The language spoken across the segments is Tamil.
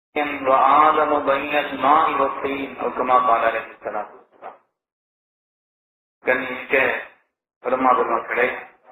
وآدم بين الماء والطين أو كما قال عليه الصلاة والسلام கண்ணிக்க பெருமா பெருமக்களே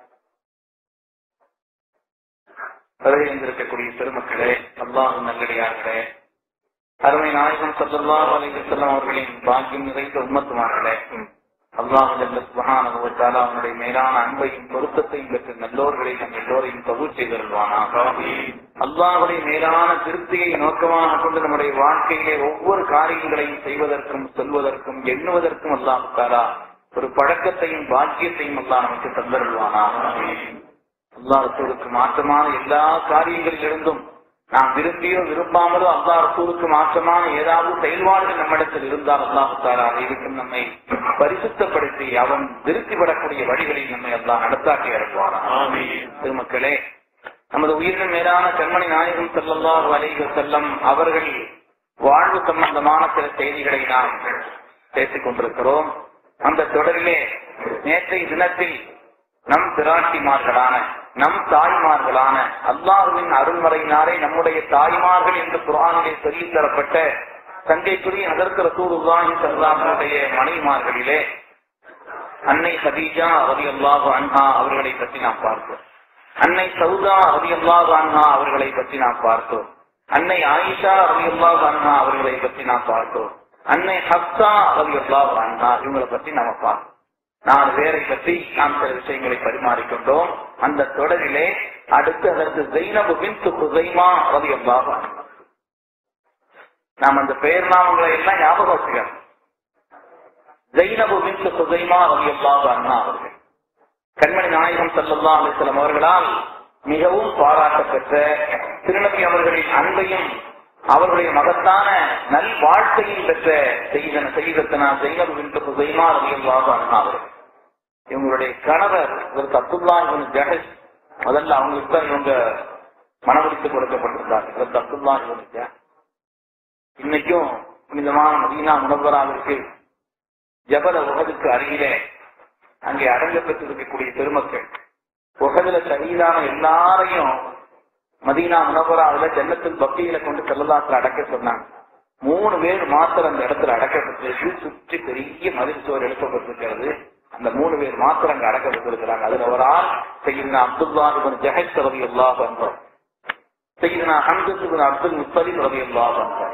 பதவியிருந்திருக்கக்கூடிய பெருமக்களே அல்லாஹும் நல்லடியார்களே அருமை நாயகம் சல்லாஹ் அலிகல்லாம் அவர்களின் பாக்கியம் நிறைந்த உம்மத்துமார்களே அல்லாஹ் சுபஹானுவத்தால அவனுடைய மேலான அன்பையும் பொருத்தத்தையும் பெற்று நல்லோர்களை நம் எல்லோரையும் கபூர் செய்திருவானாக அல்லாஹுடைய மேலான திருப்தியை நோக்கமாக கொண்டு நம்முடைய வாழ்க்கையிலே ஒவ்வொரு காரியங்களையும் செய்வதற்கும் சொல்வதற்கும் எண்ணுவதற்கும் அல்லாஹ் தாரா ஒரு பழக்கத்தையும் பாக்கியத்தையும் அல்லாஹ் நமக்கு தந்தருள்வானாக அல்லாஹூருக்கு மாற்றமான எல்லா காரியங்களிலிருந்தும் நாம் விரும்பியோ விரும்பாமலோ அல்லா ரசூலுக்கு மாற்றமான ஏதாவது செயல்பாடுகள் நம்மிடத்தில் இருந்தால் அல்லாஹு தாரா அதைவிட்டும் நம்மை பரிசுத்தப்படுத்தி அவன் திருப்திப்படக்கூடிய வழிகளில் நம்மை எல்லாம் நடத்தாக்கி இறங்குவாராம் திருமக்களே நமது உயிரின் மேலான கண்மணி நாயகம் செல்லல்லாஹு அலைஹி செல்லம் அவர்கள் வாழ்வு சம்பந்தமான சில செய்திகளை நாம் பேசிக் கொண்டிருக்கிறோம் அந்த தொடரிலே நேற்றைய தினத்தில் நம் திராட்சிமார்களான நம் தாய்மார்களான அல்லாஹுவின் அருள்மறையினாலே நம்முடைய தாய்மார்கள் என்று குரானிலே சொல்லித் தரப்பட்ட தங்கைக்குரிய அதற்கு ரசூலுல்லாஹி சல்லாஹுடைய மனைவிமார்களிலே அன்னை ஹதீஜா ரவி அல்லாஹு அன்ஹா அவர்களை பற்றி நாம் பார்த்தோம் அன்னை சவுதா ரவி அல்லாஹு அன்ஹா அவர்களை பற்றி நாம் பார்த்தோம் அன்னை ஆயிஷா ரவி அல்லாஹு அன்ஹா அவர்களை பற்றி நாம் பார்த்தோம் அன்னை ஹப்சா ரவி அல்லாஹு அன்ஹா இவங்களை பற்றி நாம பார்த்தோம் நாலு பேரை பற்றி நாம் சில விஷயங்களை பரிமாறிக்கொண்டோம் அந்த தொடரிலே அடுத்து அதற்கு ஜெய்னபு பின் சுதைமா ரவி அல்லாஹு நாம் அந்த பெயர் நாமங்களை எல்லாம் ஞாபகம் வச்சுக்கணும் ஜெய்னபு பின் சுதைமா ரவி அல்லாஹு அண்ணா அவர்கள் கண்மணி நாயகம் சல்லல்லா அலிஸ்லாம் அவர்களால் மிகவும் பாராட்ட பெற்ற திருநபி அவர்களின் அன்பையும் அவர்களுடைய மகத்தான நல் வாழ்க்கையும் பெற்ற செய்தன செய்தத்தனா ஜெய்னபு பின் சுதைமா ரவி அல்லாஹு அண்ணா அவர்கள் இவங்களுடைய கணவர் இவருக்கு அப்துல்லா இவன் ஜஹஸ் முதல்ல அவங்களுக்கு தான் இவங்க மனமுடித்து கொடுக்கப்பட்டிருந்தார் இவருக்கு அப்துல்லா இவன் இன்னைக்கும் புனிதமான மதீனா முனவராவிற்கு ஜபல உகதுக்கு அருகிலே அங்கே அடங்க பெற்றிருக்கக்கூடிய பெருமக்கள் உகதுல சகிதான எல்லாரையும் மதீனா முனவராவில் ஜன்னத்தில் பக்தியில கொண்டு செல்லலாத்துல அடக்க சொன்னாங்க மூணு பேர் மாத்திரம் அந்த இடத்துல அடக்கப்பட்டிருக்கு சுற்றி பெரிய மதில் சுவர் எழுப்பப்பட்டிருக்கிறது அந்த மூணு பேர் மாத்திரம் அங்க அடக்கப்பட்டிருக்கிறாங்க அதுல ஒரு ஆள் செய்யுதுனா அப்துல்லா இவன் ஜஹத் ரவி அல்லா பண்றோம் செய்யுதுனா ஹம்சத் இவன் அப்துல் முஸ்தலிம் ரவி அல்லா பண்றார்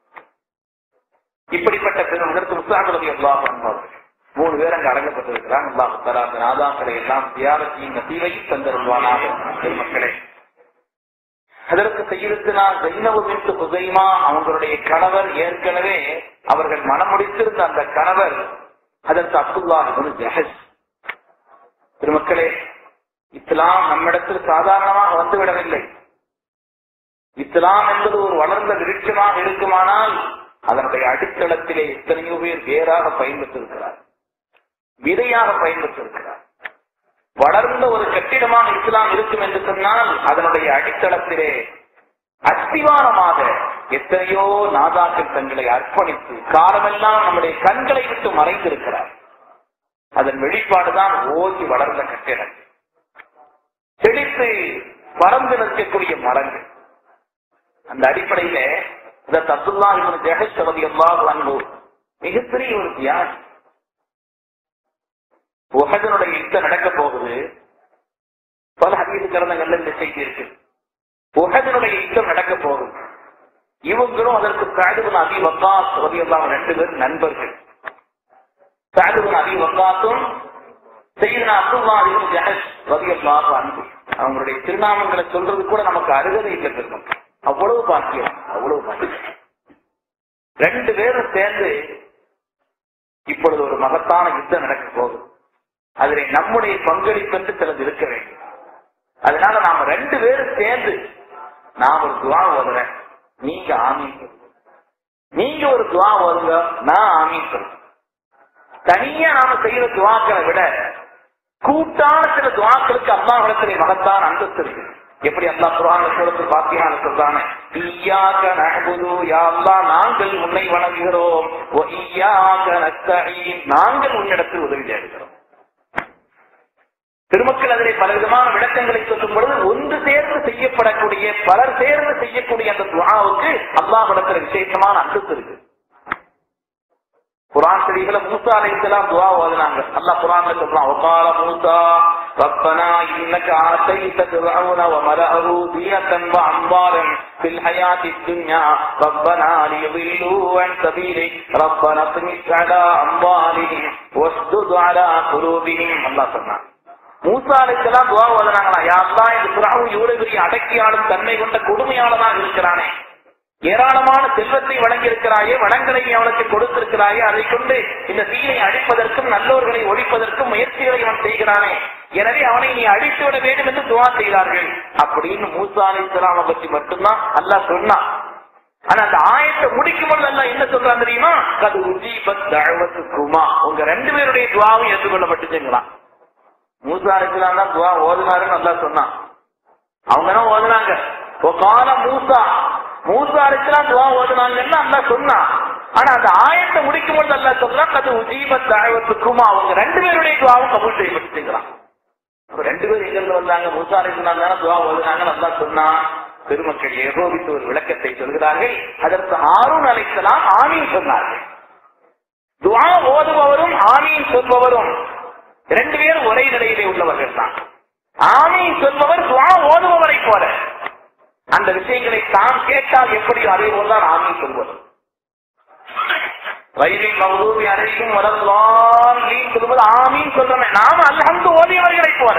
இப்படிப்பட்ட பெரும் அதற்கு முஸ்லாம் ரவி அல்லா பண்றார் மூணு பேர் அங்க அடங்கப்பட்டிருக்கிறாங்க அல்லாஹ் தரா அந்த நாதாக்களை எல்லாம் தியாகத்தையும் நசீவையும் தந்தருவானாக மக்களே அதற்கு செய்யிருத்துனா ஜெயினவு மின்ட்டு புதைமா அவங்களுடைய கணவர் ஏற்கனவே அவர்கள் மனம் முடித்திருந்த அந்த கணவர் அதற்கு அப்துல்லா ஜஹஸ் திருமக்களே இஸ்லாம் நம்மிடத்தில் சாதாரணமாக வந்துவிடவில்லை இஸ்லாம் என்பது ஒரு வளர்ந்த விருட்சமாக இருக்குமானால் அதனுடைய அடித்தளத்திலே எத்தனையோ பேர் வேறாக பயன்பெற்றிருக்கிறார் விதையாக பயன்பெற்றிருக்கிறார் வளர்ந்த ஒரு கட்டிடமாக இஸ்லாம் இருக்கும் என்று சொன்னால் அதனுடைய அடித்தளத்திலே அஸ்திவாரமாக எத்தனையோ நாதாக்கள் தங்களை அர்ப்பணித்து காலமெல்லாம் நம்முடைய கண்களை விட்டு மறைந்திருக்கிறார் அதன் வெளிப்பாடுதான் ஓங்கி வளர்ந்த கட்டிடம் செழித்து பறந்து நிற்கக்கூடிய மரங்கள் அந்த அடிப்படையில இந்த தத்துல்லா இவன் ஜெகஸ்வதி எல்லாம் அன்பு மிகப்பெரிய ஒரு தியாகி உகதனுடைய யுத்தம் நடக்க போகுது பல ஹதீது கலந்தங்கள்ல இந்த செய்தி இருக்கு உகதனுடைய யுத்தம் நடக்க போகுது இவங்களும் அதற்கு சாதுபன் அபி வக்காஸ் ரதியெல்லாம் ரெண்டு பேர் நண்பர்கள் சாதுபன் அபி வக்காசும் செய்தனா அப்துல்லா அலிபன் ஜஹஸ் ரதியல்லாஹு அன்பு அவங்களுடைய திருநாமங்களை சொல்றது கூட நமக்கு அருகதை பெற்றிருக்கும் அவ்வளவு பாக்கியம் அவ்வளவு பாக்கியம் ரெண்டு பேரும் சேர்ந்து இப்பொழுது ஒரு மகத்தான யுத்தம் நடக்க போகுது அதில் நம்முடைய பங்களிப்பு என்று சிலது இருக்க வேண்டும் அதனால நாம ரெண்டு பேரும் சேர்ந்து நான் ஒரு துவா ஓதுறேன் நீங்க ஆமீன் நீங்க ஒரு துவா ஓதுங்க நான் ஆமீன் சொல்றேன் தனியா நாம செய்யற துவாக்களை விட கூட்டான சில துவாக்களுக்கு அல்லாஹிடத்திலே மகத்தான அந்தஸ்து இருக்கு எப்படி அல்லா குரான் சூரத்தில் பாத்தியான சொல்றாங்க ஈயாக நகுது யாழ்லா நாங்கள் உன்னை வணங்குகிறோம் ஈயாக நஸ்தஈன் நாங்கள் உன்னிடத்தில் உதவி தேடுகிறோம் திருமக்கள் அதிலே பல விதமான விளக்கங்களை சொல்லும் பொழுது ஒன்று சேர்ந்து செய்யப்படக்கூடிய பலர் சேர்ந்து செய்யக்கூடிய அந்த துவாவுக்கு அல்லாஹிடத்துல விசேஷமான அந்தஸ்து இருக்கு குரான் ஷரீஃப்ல மூசா அலைஹிஸ்ஸலாம் துஆ ஓதுனாங்க அல்லாஹ் குரான்ல சொல்றான் வகால மூசா ரப்பனா இன்னக ஆதைத ஃபிர்அவுன வமலஅஹு தீனத்தன் வஅம்வாலன் ஃபில் ஹயாத்தித் துன்யா ரப்பனா லியضلوا عن سبيلك ربنا اطمس على أموالهم واشدد على قلوبهم அல்லாஹ் சொன்னான் மூசா அலைஹிஸ்ஸலாம் துஆ ஓதுனாங்களா யா அல்லாஹ் இந்த ஃபிர்அவுன் இவ்வளவு பெரிய அடக்கியாளும் தன்மை கொண்ட கொடுமையாளனாக இருக்கிறானே ஏராளமான செல்வத்தை வழங்கியிருக்கிறாயே வளங்களை அவனுக்கு கொடுத்திருக்கிறாயே அதை கொண்டு இந்த தீயை அழிப்பதற்கும் நல்லோர்களை ஒழிப்பதற்கும் முயற்சிகளை அவன் செய்கிறானே எனவே அவனை நீ அழித்து விட வேண்டும் என்று துவா செய்தார்கள் அப்படின்னு மூசா அலி இஸ்லாம பற்றி மட்டும்தான் அல்லாஹ் சொன்னான் ஆனா அந்த ஆயத்தை முடிக்கும் போது அல்லாஹ் என்ன சொல்றான் தெரியுமா அது உஜீபத் தழவத்து குமா உங்க ரெண்டு பேருடைய துவாவும் ஏற்றுக்கொள்ளப்பட்டுச்சுங்களாம் மூசா அலி இஸ்லாம் தான் துவா ஓதுனாருன்னு அல்லாஹ் சொன்னான் அவங்க தான் ஓதுனாங்க கால மூசா மூசா அலிஸ்லாம் துவா ஓதுனாங்கன்னு அல்லா சொன்னான் ஆனா அந்த ஆயத்தை முடிக்கும் போது அல்லா சொல்றான் அது உஜீபத் தாழ்வத்துக்குமா அவங்க ரெண்டு பேருடைய துவாவும் கபூல் செய்யப்பட்டுங்கிறான் அப்ப ரெண்டு பேரும் எங்க இருந்து வந்தாங்க மூசா அலிஸ்லாம் தானே துவா ஓதுனாங்கன்னு அல்லா சொன்னா பெருமக்கள் ஏகோபித்து ஒரு விளக்கத்தை சொல்கிறார்கள் அதற்கு ஆறும் அழைக்கலாம் ஆமீன் சொன்னார்கள் துவா ஓதுபவரும் ஆமீன் சொல்பவரும் ரெண்டு பேரும் ஒரே நிலையிலே உள்ளவர்கள் தான் ஆமீன் சொல்பவர் துவா ஓதுபவரை போல அந்த விஷயங்களை தாம் கேட்டால் எப்படி அதே போல்தான் ஆமீன் சொல்வது ரயிலின் மௌதூவி அனைத்தும் வளர்ந்தான் நீ சொல்வது ஆமீன் சொல்றமே நாம அல்ஹம்து ஓதியவர்களை போல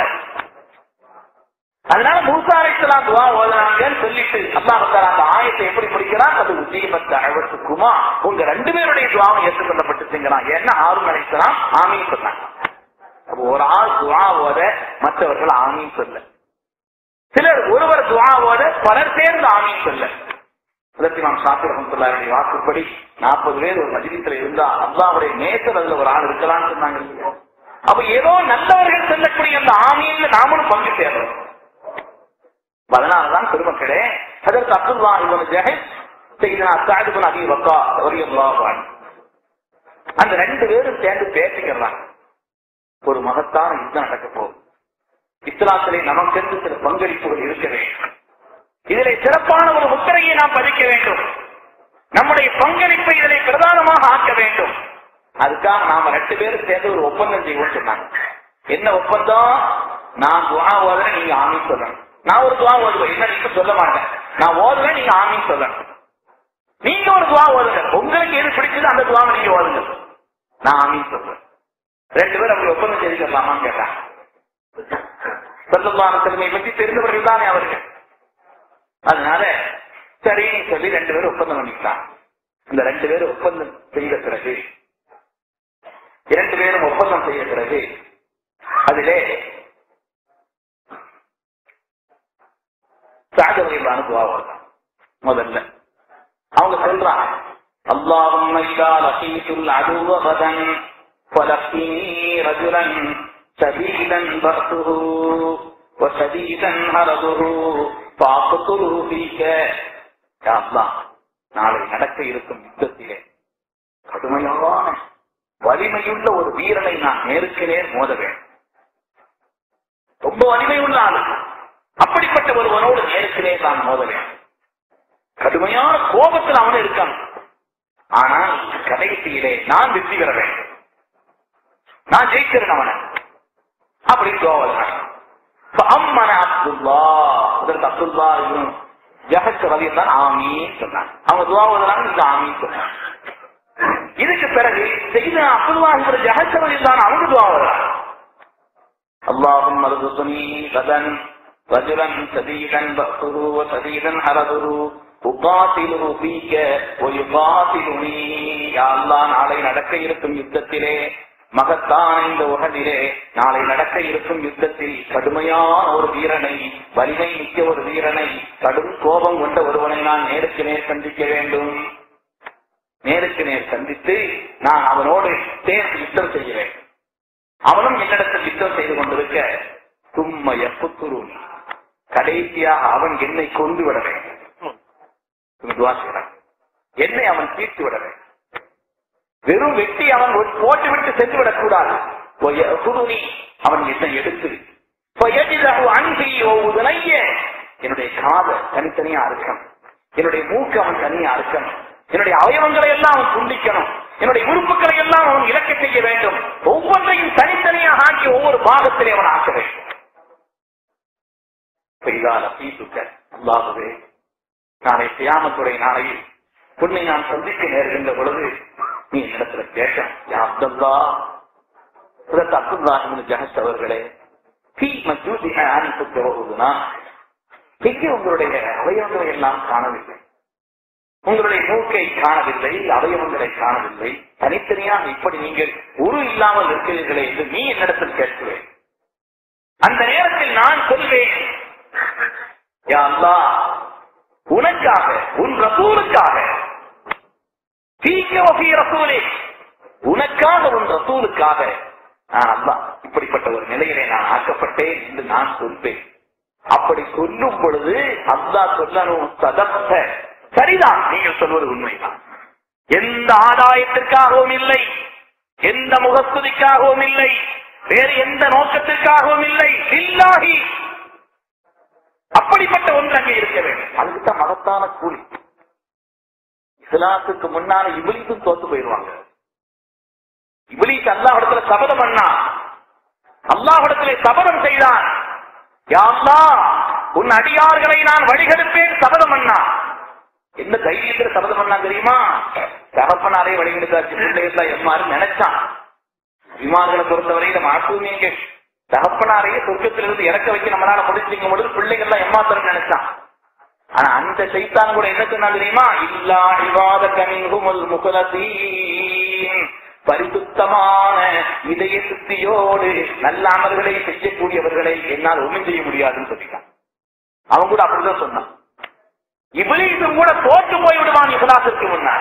அதனால மூசா அலைக்கலாம் துவா ஓதுறாங்கன்னு சொல்லிட்டு அல்லாஹ் அந்த ஆயத்தை எப்படி படிக்கிறான் அது உஜீபத் அழவத்துக்குமா உங்க ரெண்டு பேருடைய துவாவும் ஏற்றுக்கொள்ளப்பட்டுச்சுங்கிறான் ஏன்னா ஆறும் அழைக்கலாம் ஆமீன் சொன்னாங்க அப்ப ஒரு ஆள் துவா ஓத மற்றவர்கள் ஆமீன் சொல்ல சிலர் ஒருவர் துவா ஓத பலர் சேர்ந்து ஆமீன் சொல்ல அதற்கு நாம் சாப்பிட ரஹமத்துல்லாருடைய வாக்குப்படி நாற்பது பேர் ஒரு மஜிலித்துல இருந்தா அல்லாவுடைய நேசர் அதுல ஒரு ஆள் இருக்கலாம்னு சொன்னாங்க இல்லையா? அப்ப ஏதோ நல்லவர்கள் சொல்லக்கூடிய அந்த ஆமீன்ல நாமளும் பங்கு சேரணும் அதனாலதான் பெருமக்களே அதற்கு அப்துல்லா இவன் ஜெகத் செய்தனா சாதிபன் அபி வக்கா ரலியல்லாஹு அந்த ரெண்டு பேரும் சேர்ந்து பேசிக்கிறாங்க ஒரு மகத்தான யுத்தம் நடக்க போகுது இஸ்லாத்திலே நமக்கென்று சில பங்களிப்புகள் இருக்க வேண்டும் இதிலே சிறப்பான ஒரு முத்திரையை நாம் பதிக்க வேண்டும் நம்முடைய பங்களிப்பை இதிலே பிரதானமாக ஆக்க வேண்டும் அதுக்காக நாம ரெண்டு பேரும் சேர்ந்து ஒரு ஒப்பந்தம் செய்வோம் சொன்னாங்க என்ன ஒப்பந்தம் நான் துவா ஓதுறேன் நீங்க ஆமீன் சொல்லணும் நான் ஒரு துவா ஓதுவேன் என்ன நீங்க சொல்ல மாட்டேன் நான் ஓதுவேன் நீங்க ஆமீன் சொல்லணும் நீங்க ஒரு துவா ஓதுங்க உங்களுக்கு எது பிடிச்சது அந்த துவாவை நீங்க ஓதுங்க நான் ஆமீன் சொல்றேன் ரெண்டு பேரும் அப்படி ஒப்பந்தம் செய்திக்கலாமான்னு கேட்டாங்க சொல்லமான தலைமை பற்றி தெரிந்தவர்கள் தானே அவர்கள் அதனால சரின்னு சொல்லி ரெண்டு பேரும் ஒப்பந்தம் பண்ணிக்கலாம் இந்த ரெண்டு பேரும் ஒப்பந்தம் செய்த பிறகு இரண்டு பேரும் ஒப்பந்தம் செய்த பிறகு அதிலே சாகவர்களான துவாவாங்க முதல்ல அவங்க சொல்றாங்க அல்லாஹும் லகீத்துல் அதுவ கதன் فلقني رجلا شديدا بأسه وشديدا هرضه فأقتله فيك يا الله நாளை நடக்க இருக்கும் யுத்தத்திலே கடுமையான வலிமையுள்ள ஒரு வீரனை நான் நேருக்கு நேர் மோத வேண்டும் ரொம்ப வலிமை உள்ள ஆளு அப்படிப்பட்ட ஒருவனோடு நேருக்கு நேர் நான் மோத வேண்டும் கடுமையான கோபத்தில் அவன் இருக்கான் ஆனால் கடைசியிலே நான் வெற்றி பெற வேண்டும் நான் ஜெயிக்கிறேன் அவனை அப்படின்னு கோவல் அம்மன அப்துல்லா அதற்கு அப்துல்லா ஜஹத் ரவி தான் ஆமி சொன்னாங்க அவங்க துவா ஓதுறாங்க இந்த ஆமி சொன்னாங்க இதுக்கு பிறகு செய்த அப்துல்லா என்ற ஜஹத் ரவி தான் அவங்க துவா ஓதுறாங்க اللهم ارزقني غدا رجلا سديدا بأسه وسديدا حرده உகாத்திலு ஃபீக ஒயுகாத்திலுனி யா அல்லாஹ் நாளை நடக்க இருக்கும் யுத்தத்திலே மகத்தான இந்த உலகிலே நாளை நடக்க இருக்கும் யுத்தத்தில் கடுமையான ஒரு வீரனை வலிமை மிக்க ஒரு வீரனை கடும் கோபம் கொண்ட ஒருவனை நான் நேருக்கு நேர் சந்திக்க வேண்டும் நேருக்கு நேர் சந்தித்து நான் அவனோடு சேர்ந்து யுத்தம் செய்ய வேண்டும் அவனும் என்னிடத்தில் யுத்தம் செய்து கொண்டிருக்க தும்ம எப்புத்துரு கடைசியாக அவன் என்னை கொண்டு விட வேண்டும் துவா செய்றான். என்னை அவன் தீர்த்து விட வேண்டும் வெறும் வெட்டி அவன் ஒரு போட்டு விட்டு சென்று விடக் கூடாது குருணி அவன் என்னை எடுத்து فَيَجْدَعُ عَنْهِ وَأُذُنَيَّ என்னுடைய காதை தனித்தனியா அறுக்கணும் என்னுடைய மூக்கு அவன் தனியா அறுக்கணும் என்னுடைய அவயவங்களை எல்லாம் அவன் துண்டிக்கணும் என்னுடைய உறுப்புகளை எல்லாம் அவன் இலக்க செய்ய வேண்டும் ஒவ்வொன்றையும் தனித்தனியாக ஆக்கி ஒவ்வொரு பாகத்திலே அவன் ஆக்க வேண்டும் பெரிதான தீசுக்க அல்லாகவே நாளை தியாமத்துடைய நாளையில் உன்னை நான் சந்திக்க நேர்கின்ற பொழுது நீ இடத்துல கேட்ட யா அப்துல்லா இதற்கு அப்துல்லா ஜஹஸ் அவர்களே தீ மஜூதி ஆரம்பித்து வருவதுனா எங்கே உங்களுடைய அவயவங்களை எல்லாம் காணவில்லை உங்களுடைய மூக்கை காணவில்லை அவயவங்களை காணவில்லை தனித்தனியாக இப்படி நீங்கள் உரு இல்லாமல் இருக்கிறீர்களே என்று நீ என்னிடத்தில் கேட்கிறேன் அந்த நேரத்தில் நான் சொல்வேன் யா அல்லாஹ், உனக்காக உன் ரசூலுக்காக தீக்க வஃபீ ரசூலே உனக்காக உன் ரசூலுக்காக நான் அல்லாஹ் இப்படிப்பட்ட ஒரு நிலையிலே நான் ஆக்கப்பட்டேன் என்று நான் சொல்வேன் அப்படி சொல்லும் பொழுது அல்லாஹ் சொல்லணும் சதப்த சரிதான் நீங்கள் சொல்வது உண்மைதான் எந்த ஆதாயத்திற்காகவும் இல்லை எந்த முகஸ்துதிக்காகவும் இல்லை வேறு எந்த நோக்கத்திற்காகவும் இல்லை இல்லாஹி அப்படிப்பட்ட ஒன்று அங்கே இருக்க வேண்டும் அதுக்குத்தான் மகத்தான கூலி இஸ்லாத்துக்கு முன்னால இபிலிசும் தோத்து போயிடுவாங்க இபிலிஸ் அல்லாஹிடத்துல சபதம் பண்ணா அல்லாஹிடத்திலே சபதம் செய்தான் யா அல்லாஹ், உன் அடியார்களை நான் வழிகெடுப்பேன் சபதம் பண்ணா என்ன தைரியத்துல சபதம் பண்ணா தெரியுமா தகப்பனாரே வழிகெடுத்தாச்சு பிள்ளைகள் எம்மாறு நினைச்சான் விமானங்களை பொறுத்தவரையில மாசூமியங்க தகப்பனாரையே சொர்க்கத்திலிருந்து இறக்க வைக்க நம்மளால முடிச்சுங்க பொழுது பிள்ளைகள்லாம் எம்மாத்திரம் நினைச்சான் ஆனா அந்த சைத்தான் கூட என்ன சொன்னா தெரியுமா இல்லா இவாத கமிங்குமுல் முகலதீன் பரிசுத்தமான இதய சுத்தியோடு நல்ல அமல்களை செய்யக்கூடியவர்களை என்னால் ஒண்ணும் செய்ய முடியாதுன்னு சொல்லிட்டான் அவன் கூட அப்படிதான் சொன்னான் இபிலீசும் கூட தோற்று போய் விடுவான் இஹ்லாசிற்கு முன்னால்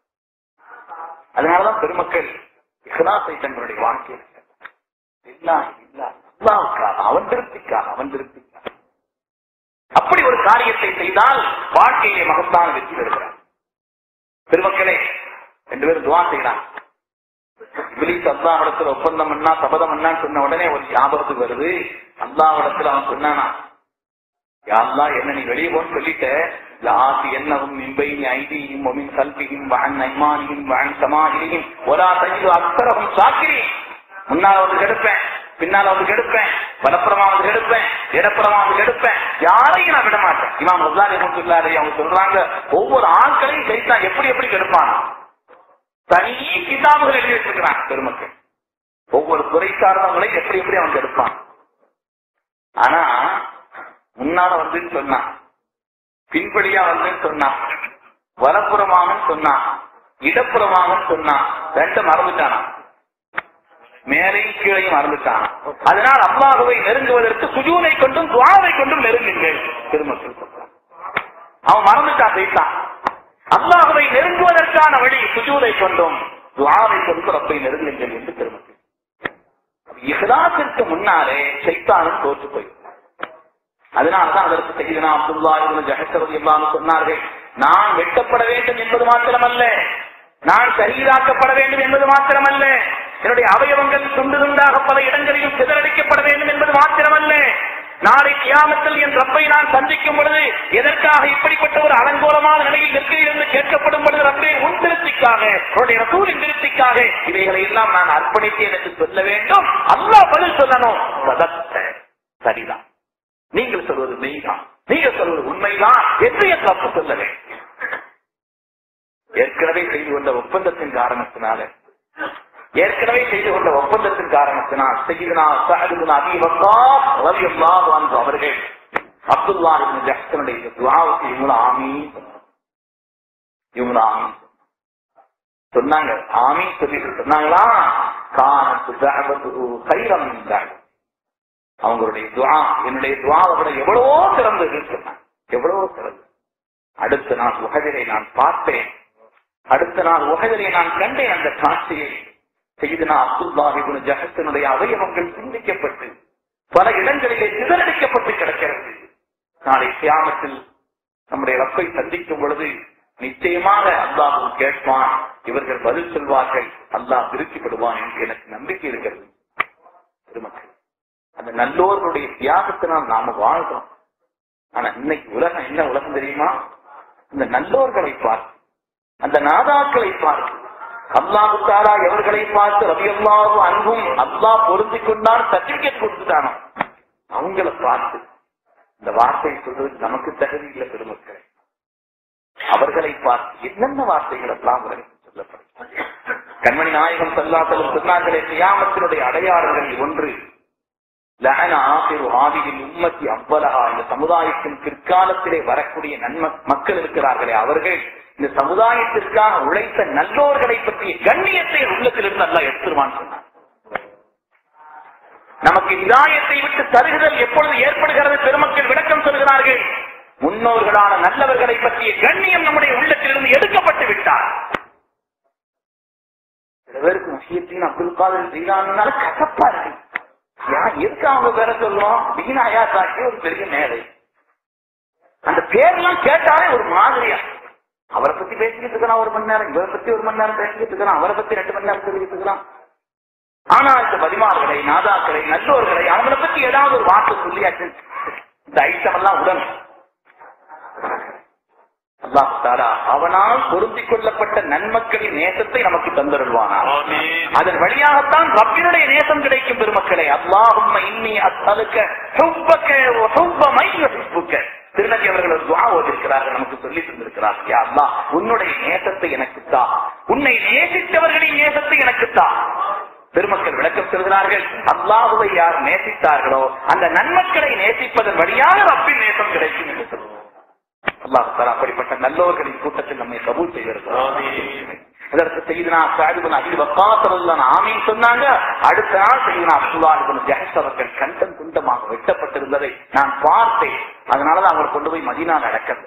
அதனாலதான் பெருமக்கள் இஹ்லாசை தங்களுடைய வாழ்க்கையில் இல்லா இல்லா அல்லாவுக்காக அவன் திருப்திக்காக அவன் திருப்திக்காக அப்படி ஒரு காரியத்தை செய்தால் வாழ்க்கையிலே மகத்தான வெற்றி பெறுகிறார் பெருமக்களே ரெண்டு பேரும் துவா செய்யலாம் இபிலிஸ் அல்லாவிடத்துல ஒப்பந்தம் பண்ணா சபதம் பண்ணான்னு சொன்ன உடனே ஒரு ஞாபகத்துக்கு வருது அல்லாவிடத்துல அவன் சொன்னானா யாருலா என்ன நீ வெளியே போன்னு சொல்லிட்ட லாசி என்னவும் மின்பைனி ஐதியும் ஒமின் கல்வியும் வன் ஐமானியும் வன் சமாதிரியும் ஒரா தஞ்சு அக்கரவும் சாக்கிரி முன்னால வந்து கெடுப்பேன் பின்னால வந்து கெடுப்பேன் வலப்புறமா வந்து கெடுப்பேன் இடப்புறமா வந்து கெடுப்பேன் யாரையும் நான் விட மாட்டேன் இமாம் ரசாலி சொல்லாரு அவங்க சொல்றாங்க ஒவ்வொரு ஆட்களையும் சைத்தான் எப்படி எப்படி கெடுப்பானா தனி கிதாபுகள் எழுதி வச்சிருக்கிறான் பெருமக்கள் ஒவ்வொரு துறை சார்ந்தவங்களையும் எப்படி எப்படி அவன் கெடுப்பான் ஆனா முன்னால வந்துன்னு சொன்னான் பின்படியா வந்துன்னு சொன்னான் வலப்புறமாகன்னு சொன்னான் இடப்புறமாகன்னு சொன்னான் ரெண்டு மறந்துட்டானா மேலையும் கீழையும் மறந்துட்டான் அதனால் அல்லாஹுவை நெருங்குவதற்கு சுஜூனை கொண்டும் துவாவை கொண்டும் நெருங்குங்கள் திருமக்கள் சொல்றான் அவன் மறந்துட்டான் செய்தான் அல்லாஹுவை நெருங்குவதற்கான வழி சுஜூதை கொண்டும் துவாவை கொண்டு ரப்பை நெருங்குங்கள் என்று திருமக்கள் இஹ்லாசிற்கு முன்னாலே சைத்தானும் தோற்று போய் அதனால்தான் அதற்கு செய்தனா அப்துல்லா இவனு ஜஹசரது எல்லாம் சொன்னார்கள் நான் வெட்டப்பட வேண்டும் என்பது மாத்திரமல்ல நான் சரீராக்கப்பட வேண்டும் என்பது மாத்திரமல்ல என்னுடைய அவயவங்கள் துண்டு துண்டாக பல இடங்களிலும் சிதறடிக்கப்பட வேண்டும் என்பது மாத்திரமல்ல நாளை கியாமத்தில் என் ரப்பை நான் சந்திக்கும் பொழுது எதற்காக இப்படிப்பட்ட ஒரு அலங்கோலமான நிலையில் நிற்கிறேன் என்று கேட்கப்படும் பொழுது ரப்பே உன் திருப்திக்காக உன்னுடைய ரசூலின் திருப்திக்காக இவைகளை எல்லாம் நான் அர்ப்பணித்தேன் என்று சொல்ல வேண்டும் அல்லாஹ் பதில் சொல்லணும் சதத்த சரிதான் நீங்கள் சொல்வது மெய்தான் நீங்கள் சொல்வது உண்மைதான் என்று என் தப்பு சொல்ல வேண்டும் ஏற்கனவே செய்து கொண்ட ஒப்பந்தத்தின் காரணத்தினால ஏற்கனவே செய்து கொண்ட ஒப்பந்தத்தின் காரணத்தினால் செய்தனா சஹதுனா அபி வக்காஸ் ரலியல்லாஹு அன்ஹு அவர்கள் அப்துல்லா இப்னு ஜஹ்சனுடைய துஆவுக்கு இவங்கள ஆமீன் இவங்கள ஆமீன் சொன்னாங்க ஆமீன் சொல்லிட்டு சொன்னாங்களா கானத்து தஅவத்து கைரம் மின் தஅவத் அவங்களுடைய துவா என்னுடைய துவாவை விட எவ்வளவோ சிறந்தது சொன்னாங்க எவ்வளவோ சிறந்தது அடுத்த நாள் உகதிரை நான் பார்த்தேன் அடுத்த நாள் உகதிரை நான் கண்டேன் அந்த காட்சியை செய்தனா அப்துல்லாஹிபுன் ஜஹத்தினுடைய அவயவங்கள் சிந்திக்கப்பட்டு பல இடங்களிலே சிதறடிக்கப்பட்டு கிடக்கிறது நாளை கியாமத்தில் நம்முடைய ரப்பை சந்திக்கும் பொழுது நிச்சயமாக அல்லாஹ் கேட்பான் இவர்கள் பதில் சொல்வார்கள் அல்லாஹ் திருப்திப்படுவான் என்று எனக்கு நம்பிக்கை இருக்கிறது பெருமக்கள் அந்த நல்லோர்களுடைய தியாகத்தினால் நாம வாழ்றோம் ஆனா இன்னைக்கு உலகம் என்ன உலகம் தெரியுமா இந்த நல்லோர்களை பார்த்து அந்த நாதாக்களை பார்த்து அல்லாஹு தாலா எவர்களை பார்த்து ரவி அல்லாஹு அன்பும் அல்லாஹ் பொருந்திக் கொண்டான் சர்டிபிகேட் கொடுத்துட்டானோ அவங்கள பார்த்து இந்த வார்த்தை சொல்றது நமக்கு தகுதி இல்லை பெருமக்களை அவர்களை பார்த்து என்னென்ன வார்த்தைகள் எல்லாம் அவர்களுக்கு சொல்லப்படும் கண்மணி நாயகம் செல்லாத்தலும் சொன்னார்களே கியாமத்தினுடைய அடையாளங்களில் ஒன்று லஅன ஆசிரு ஆதியில் உம்மத்தி அவ்வலகா இந்த சமுதாயத்தின் பிற்காலத்திலே வரக்கூடிய நன்ம மக்கள் இருக்கிறார்களே அவர்கள் இந்த சமுதாயத்திற்காக உழைத்த நல்லோர்களை பற்றிய கண்ணியத்தை உள்ளத்திலிருந்து நல்லா எடுத்துருவான்னு சொன்னார் நமக்கு இதாயத்தை விட்டு தருகுதல் எப்பொழுது ஏற்படுகிறது பெருமக்கள் விளக்கம் சொல்கிறார்கள் முன்னோர்களான நல்லவர்களை பற்றிய கண்ணியம் நம்முடைய உள்ளத்திலிருந்து எடுக்கப்பட்டு விட்டார் சில பேருக்கு முஷியத்தின் அப்துல் காதர் ஜீலானால கசப்பா இருக்கு ஏன் எதுக்கு அவங்க பேர சொல்லுவோம் வீணாயா சாட்சி ஒரு பெரிய மேலை அந்த பேர்லாம் கேட்டாலே ஒரு மாதிரியா அவரை பத்தி பேசிக்கிட்டு இருக்கலாம் ஒரு மணி நேரம் இவரை பத்தி ஒரு மணி நேரம் பேசிக்கிட்டு இருக்கலாம் அவரை பத்தி ரெண்டு மணி நேரம் சொல்லிக்கிட்டு இருக்கலாம் ஆனா இந்த பதிமார்களை நாதாக்களை நல்லோர்களை அவங்கள பத்தி ஏதாவது ஒரு வார்த்தை சொல்லியாச்சு இந்த ஐட்டம் எல்லாம் உடன் அல்லாஹ் தாலா அவனால் பொருந்திக் கொள்ளப்பட்ட நன்மக்களின் நேசத்தை நமக்கு தந்தருள்வானா அதன் வழியாகத்தான் ரப்பினுடைய நேசம் கிடைக்கும் பெருமக்களே அல்லாஹும் இன்னி அத்தலுக்க ஹுப்பக்க ஹுப்ப மை ஹுப்புக்க திருநதி அவர்கள் ஒரு துவா ஓதிருக்கிறார்கள் நமக்கு சொல்லி தந்திருக்கிறார்கள் யா அல்லாஹ் உன்னுடைய நேசத்தை எனக்கு தா உன்னை நேசித்தவர்களின் நேசத்தை எனக்கு தா பெருமக்கள் விளக்கம் சொல்கிறார்கள் அல்லாஹுவை யார் நேசித்தார்களோ அந்த நன்மக்களை நேசிப்பதன் வழியாக ரப்பின் நேசம் கிடைக்கும் என்று சொல்லுவோம் அல்லாஹ் தஆலா அப்படிப்பட்ட நல்லோர்களின் கூட்டத்தில் நம்மை கபூல் செய்திருக்கிறார் அதற்கு செய்தனா சாதிபன் அகில் வக்காசரல்லான ஆமீன் சொன்னாங்க அடுத்த நாள் செய்தனா அப்துல்லாஹிபன் ஜஹஸ் அவர்கள் கண்டம் குண்டமாக வெட்டப்பட்டிருந்ததை நான் பார்த்தேன் அதனாலதான் அவர் கொண்டு போய் மதீனாவில் அடக்கிறது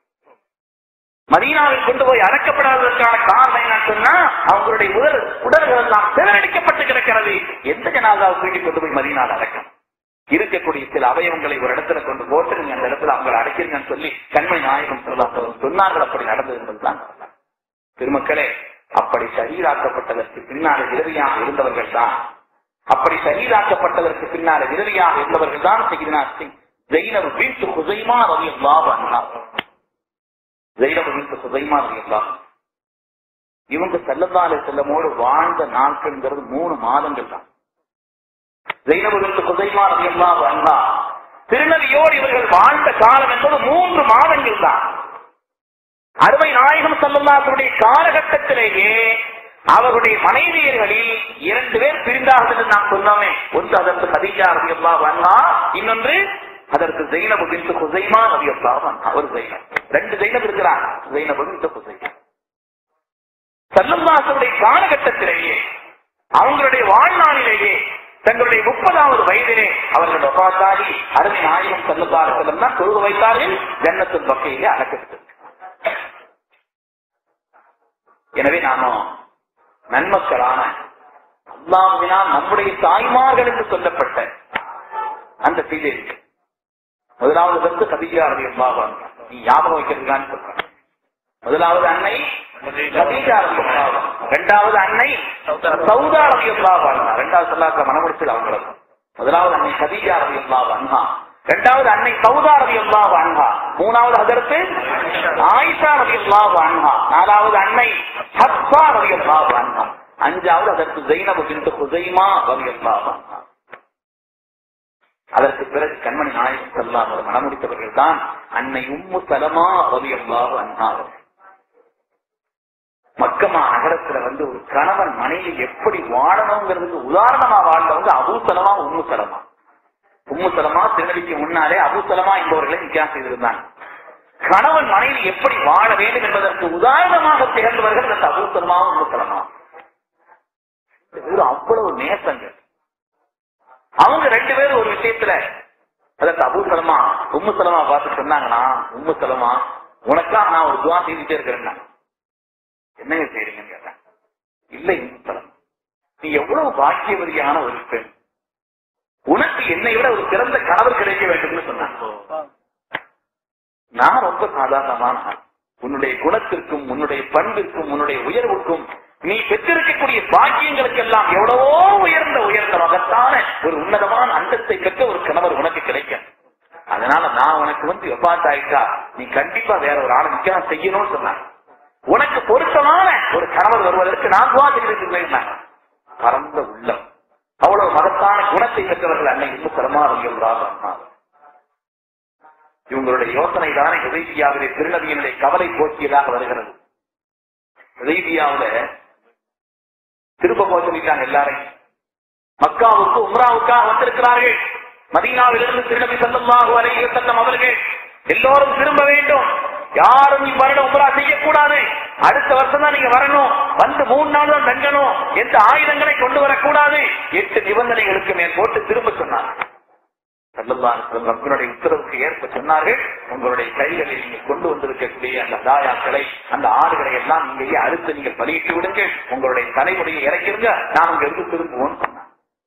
மதீனாவில் கொண்டு போய் அடக்கப்படாததற்கான காரணம் என்ன சொன்னா அவங்களுடைய உடல் உடல்கள் எல்லாம் சிதறடிக்கப்பட்டு கிடக்கிறது எந்த ஜனாதாவை தூக்கி கொண்டு போய் மதீனாவில் அடக்கம் இருக்கக்கூடிய சில அவயவங்களை ஒரு இடத்துல கொண்டு போட்டு நீங்க அந்த இடத்துல அவங்களை அடைக்கிறீங்கன்னு சொல்லி கண்மை நாயகம் சொல்லாத்தவர் சொன்னார்கள் அப்படி நடந்தது என்பதுதான் பெருமக்களே அப்படி சரீராக்கப்பட்டதற்கு பின்னால விதவியாக இருந்தவர்கள் தான் அப்படி சரீராக்கப்பட்டதற்கு பின்னால விதவியாக இருந்தவர்கள் தான் செய்தினா சிங் ஜெயினர் வீட்டு குதைமா ரவி அண்ணா ஜெயினர் வீட்டு குதைமா ரவி இவங்க செல்லதாலே செல்லமோடு வாழ்ந்த நாட்கள்ங்கிறது மூணு மாதங்கள் தான் ஜெயினபுரத்து குதைமா ரவியல்லா அண்ணா திருநதியோடு இவர்கள் வாழ்ந்த காலம் என்பது மூன்று மாதங்கள் தான் அருமை நாயகம் செல்லல்லாசருடைய காலகட்டத்திலேயே அவருடைய மனைவியர்களில் இரண்டு பேர் பிரிந்தார்கள் என்று நாம் சொன்னோமே ஒன்று அதற்கு ஹதீஜா ரவியல்லா அண்ணா இன்னொன்று அதற்கு ஜெயினபு பின் குசைமா ரவியல்லா அண்ணா ஒரு ஜெயினப் ரெண்டு ஜெயினப் இருக்கிறார் ஜெயினபு பின் குசைமா செல்லல்லாசருடைய காலகட்டத்திலேயே அவங்களுடைய வாழ்நாளிலேயே தங்களுடைய முப்பதாவது வயதிலே அவர்கள் ஒப்பாத்தாகி அருமை நாயகம் செல்லப்பாரு செல்லம் தொழுது வைத்தார்கள் ஜன்னத்தின் வகையிலே அடக்கப்பட்டது எனவே நாமும் நன்மக்களான அல்லாவினால் நம்முடைய தாய்மார்கள் என்று சொல்லப்பட்ட அந்த செய்தி இருக்கு முதலாவது வந்து கதிஜா ரவியல்லாஹு அன்ஹா. நீ ஞாபகம் வைக்கிறதுக்கான்னு சொல்றேன் முதலாவது அன்னை கதீஜா ரலியல்லாஹு அன்ஹா. இரண்டாவது அன்னை சௌதா ரலியல்லாஹு அன்ஹா. இரண்டாவது சொல்லாக்க மனமுடிச்சது அவங்களுக்கு முதலாவது அன்னை கதீஜா ரலியல்லாஹு அன்ஹா இரண்டாவது அன்னை சௌதா ரலியல்லாஹு அன்ஹா மூணாவது அதற்கு ஆயிஷா ரலியல்லாஹு அன்ஹா நாலாவது அன்னை ஹப்ஸா ரலியல்லாஹு அன்ஹா அஞ்சாவது அதற்கு ஜெயினபு பின்து ஹுசைமா ரலியல்லாஹு அன்ஹா அதற்கு பிறகு கண்மணி நாயகம் செல்லாம் அவர் மனமுடித்தவர்கள் தான் அன்னை உம்மு சலமா ரலியல்லாஹு அன்ஹா அவர்கள். மக்கமா நகரத்துல வந்து ஒரு கணவன் மனைவி எப்படி வாழணுங்கிறதுக்கு உதாரணமா வாழ்ந்தவங்க அபு சலமா உம்மு சலமா உம்மு சலமா திருநெல்லிக்கு முன்னாலே அபு சலமா என்பவர்களை நிக்காம் செய்திருந்தாங்க கணவன் மனைவி எப்படி வாழ வேண்டும் என்பதற்கு உதாரணமாக திகழ்ந்தவர்கள் அந்த அபு சலமா உம்மு சலமா இது அவ்வளவு நேசங்கள் அவங்க ரெண்டு பேரும் ஒரு விஷயத்துல அதற்கு அபு சலமா உம்மு சலமா பார்த்து சொன்னாங்கன்னா உம்மு சலமா உனக்கா நான் ஒரு துவா செய்துட்டே இருக்கிறேன் என்னங்க செய்றீங்கன்னு கேட்டேன் இல்லை உம்மு சலமா நீ எவ்வளவு பாக்கியவதியான ஒரு பெண் உனக்கு என்னை விட ஒரு சிறந்த கணவர் கிடைக்க வேண்டும்னு சொன்னாங்க நான் ரொம்ப சாதாரணமான ஆள். உன்னுடைய குணத்திற்கும் உன்னுடைய பண்பிற்கும் உன்னுடைய உயர்வுக்கும் நீ பெற்றிருக்கக்கூடிய பாக்கியங்களுக்கு எல்லாம் எவ்வளவோ உயர்ந்த உயர்ந்த மகத்தான ஒரு உன்னதமான அந்தத்தை பெற்ற ஒரு கணவர் உனக்கு கிடைக்கும் அதனால நான் உனக்கு வந்து எப்பாத்தாயிட்டா நீ கண்டிப்பா வேற ஒரு ஆளை நிச்சயம் செய்யணும்னு சொன்னாங்க உனக்கு பொருத்தமான ஒரு கணவர் வருவதற்கு நான் துவா செய்திருக்கிறேன் பரந்த உள்ளம் அவ்வளவு மகத்தான குணத்தை பெற்றவர்கள் அன்னை இன்னும் சிரமா அறிகிறார் இவங்களுடைய யோசனை தானே ஹுதைபியாவிலே திருநதியினுடைய கவலை போக்கியதாக வருகிறது ஹுதைபியாவுல திரும்ப போக சொல்லிட்டாங்க எல்லாரையும் மக்காவுக்கு உம்ராவுக்காக வந்திருக்கிறார்கள் மதீனாவிலிருந்து திருநபி சல்லல்லாஹு அலைஹி வஸல்லம் அவர்கள் எல்லோரும் திரும்ப வேண்டும் யாரும் இவ்வருடம் உம்ரா செய்யக்கூடாது அடுத்த வருஷம் தான் நீங்க வரணும் வந்து மூணு நாள் தான் தங்கணும் எந்த ஆயுதங்களை கொண்டு வரக்கூடாது எட்டு நிபந்தனைகளுக்கு மேல் போட்டு திரும்ப சொன்னார் ரப்பினுடைய உத்தரவுக்கு ஏற்ப சொன்னார்கள் உங்களுடைய கைகளில் நீங்க கொண்டு வந்திருக்கக்கூடிய அந்த தாயாக்களை அந்த ஆடுகளை எல்லாம் நீங்க அறுத்து நீங்க பலியிட்டு விடுங்க உங்களுடைய தலைமுடியை இறக்கிருங்க நான் இங்க இருந்து திரும்புவோம் சொன்னார்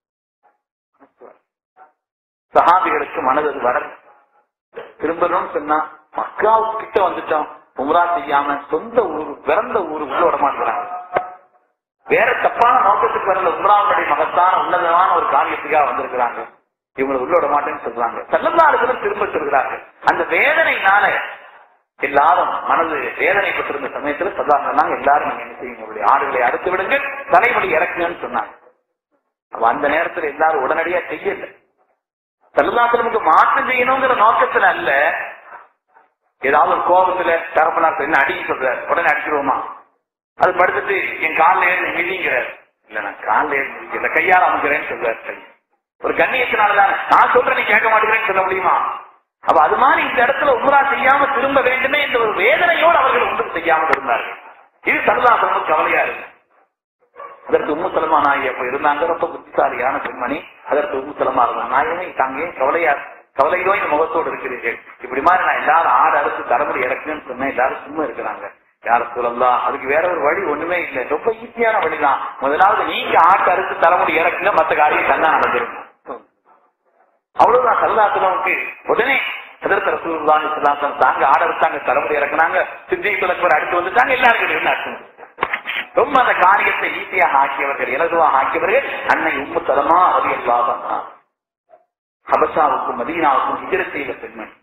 சஹாபிகளுக்கு மனது வரல திரும்பணும்னு சொன்னா மக்காவுக்கு கிட்ட வந்துட்டோம் உம்ரா செய்யாம சொந்த ஊர் பிறந்த ஊர் உள்ள விட மாட்டாங்க வேற தப்பான நோக்கத்துக்கு வரல உம்ராவுடைய மகத்தான உன்னதமான ஒரு காரியத்துக்காக வந்திருக்கிறாங்க இவங்களை உள்ள விட மாட்டேன்னு சொல்றாங்க செல்லந்தாடுகளும் திரும்ப சொல்கிறார்கள் அந்த வேதனைனால எல்லாரும் மனது வேதனைப்பட்டிருந்த சமயத்துல சதாரணா எல்லாரும் நீங்க என்ன செய்யுங்க உங்களுடைய ஆடுகளை அறுத்து விடுங்க தலைமுடி இறக்குங்கன்னு சொன்னாங்க அப்ப அந்த நேரத்துல எல்லாரும் உடனடியா செய்யல செல்லதாசலமுக்கு மாற்றம் செய்யணுங்கிற நோக்கத்துல அல்ல ஏதாவது ஒரு கோபத்துல தரப்பனார் என்ன அடிக்க சொல்றாரு உடனே அடிச்சிருவோமா அது படுத்துட்டு என் காலில் ஏறி மிதிங்கிறார் இல்ல நான் காலில் ஏறி மிதிக்கல கையால் அமைக்கிறேன்னு சொல்றாரு சரி ஒரு கண்ணியத்தினாலதான் நான் சொல்றேன் நீ கேட்க மாட்டேங்கிறேன்னு சொல்ல முடியுமா அப்ப அது மாதிரி இந்த இடத்துல உம்ரா செய்யாம திரும்ப வேண்டுமே என்ற ஒரு வேதனையோடு அவர்கள் ஒன்றும் செய்யாமல் இருந்தார்கள் இது சரதாசனுக்கு கவலையா இருக்கு அதற்கு உம்மு சலமா நாயகி அப்ப இருந்தாங்க ரொம்ப புத்திசாலியான பெண்மணி அதற்கு உம்மு சலமா இருந்தாங்க நாயகமே தாங்க ஏன் கவலையா கவலையோ இந்த முகத்தோடு இருக்கிறீர்கள் இப்படி மாதிரி நான் எல்லாரும் ஆடு அறுத்து தலைமுறை இறக்குன்னு சொன்னேன் எல்லாரும் சும்மா இருக்கிறாங்க யார சொல்லலாம் அதுக்கு வேற ஒரு வழி ஒண்ணுமே இல்லை ரொம்ப ஈஸியான வழிதான் முதலாவது நீங்க ஆட்டு அறுத்து தலைமுறை இறக்குங்க மத்த காரியம் தன்னா நடந்துருங்க அவ்வளவுதான் சல்லாத்துலவுக்கு உடனே எதிர்த்த ரசூலுல்லாஹி ஸல்லல்லாஹு அலைஹி வஸல்லம் தாங்க ஆட வச்சாங்க தலைமுறை இறக்குனாங்க சித்திக் அக்பர் அடுத்து வந்துட்டாங்க எல்லாருக்கும் என்ன ரொம்ப அந்த காரியத்தை ஈஸியாக ஆக்கியவர்கள் இலகுவாக ஆக்கியவர்கள் அன்னை உம்மு தலமா அது எல்லாதான் ஹபசாவுக்கும் மதீனாவுக்கும் ஹிஜர செய்த பெண்மணி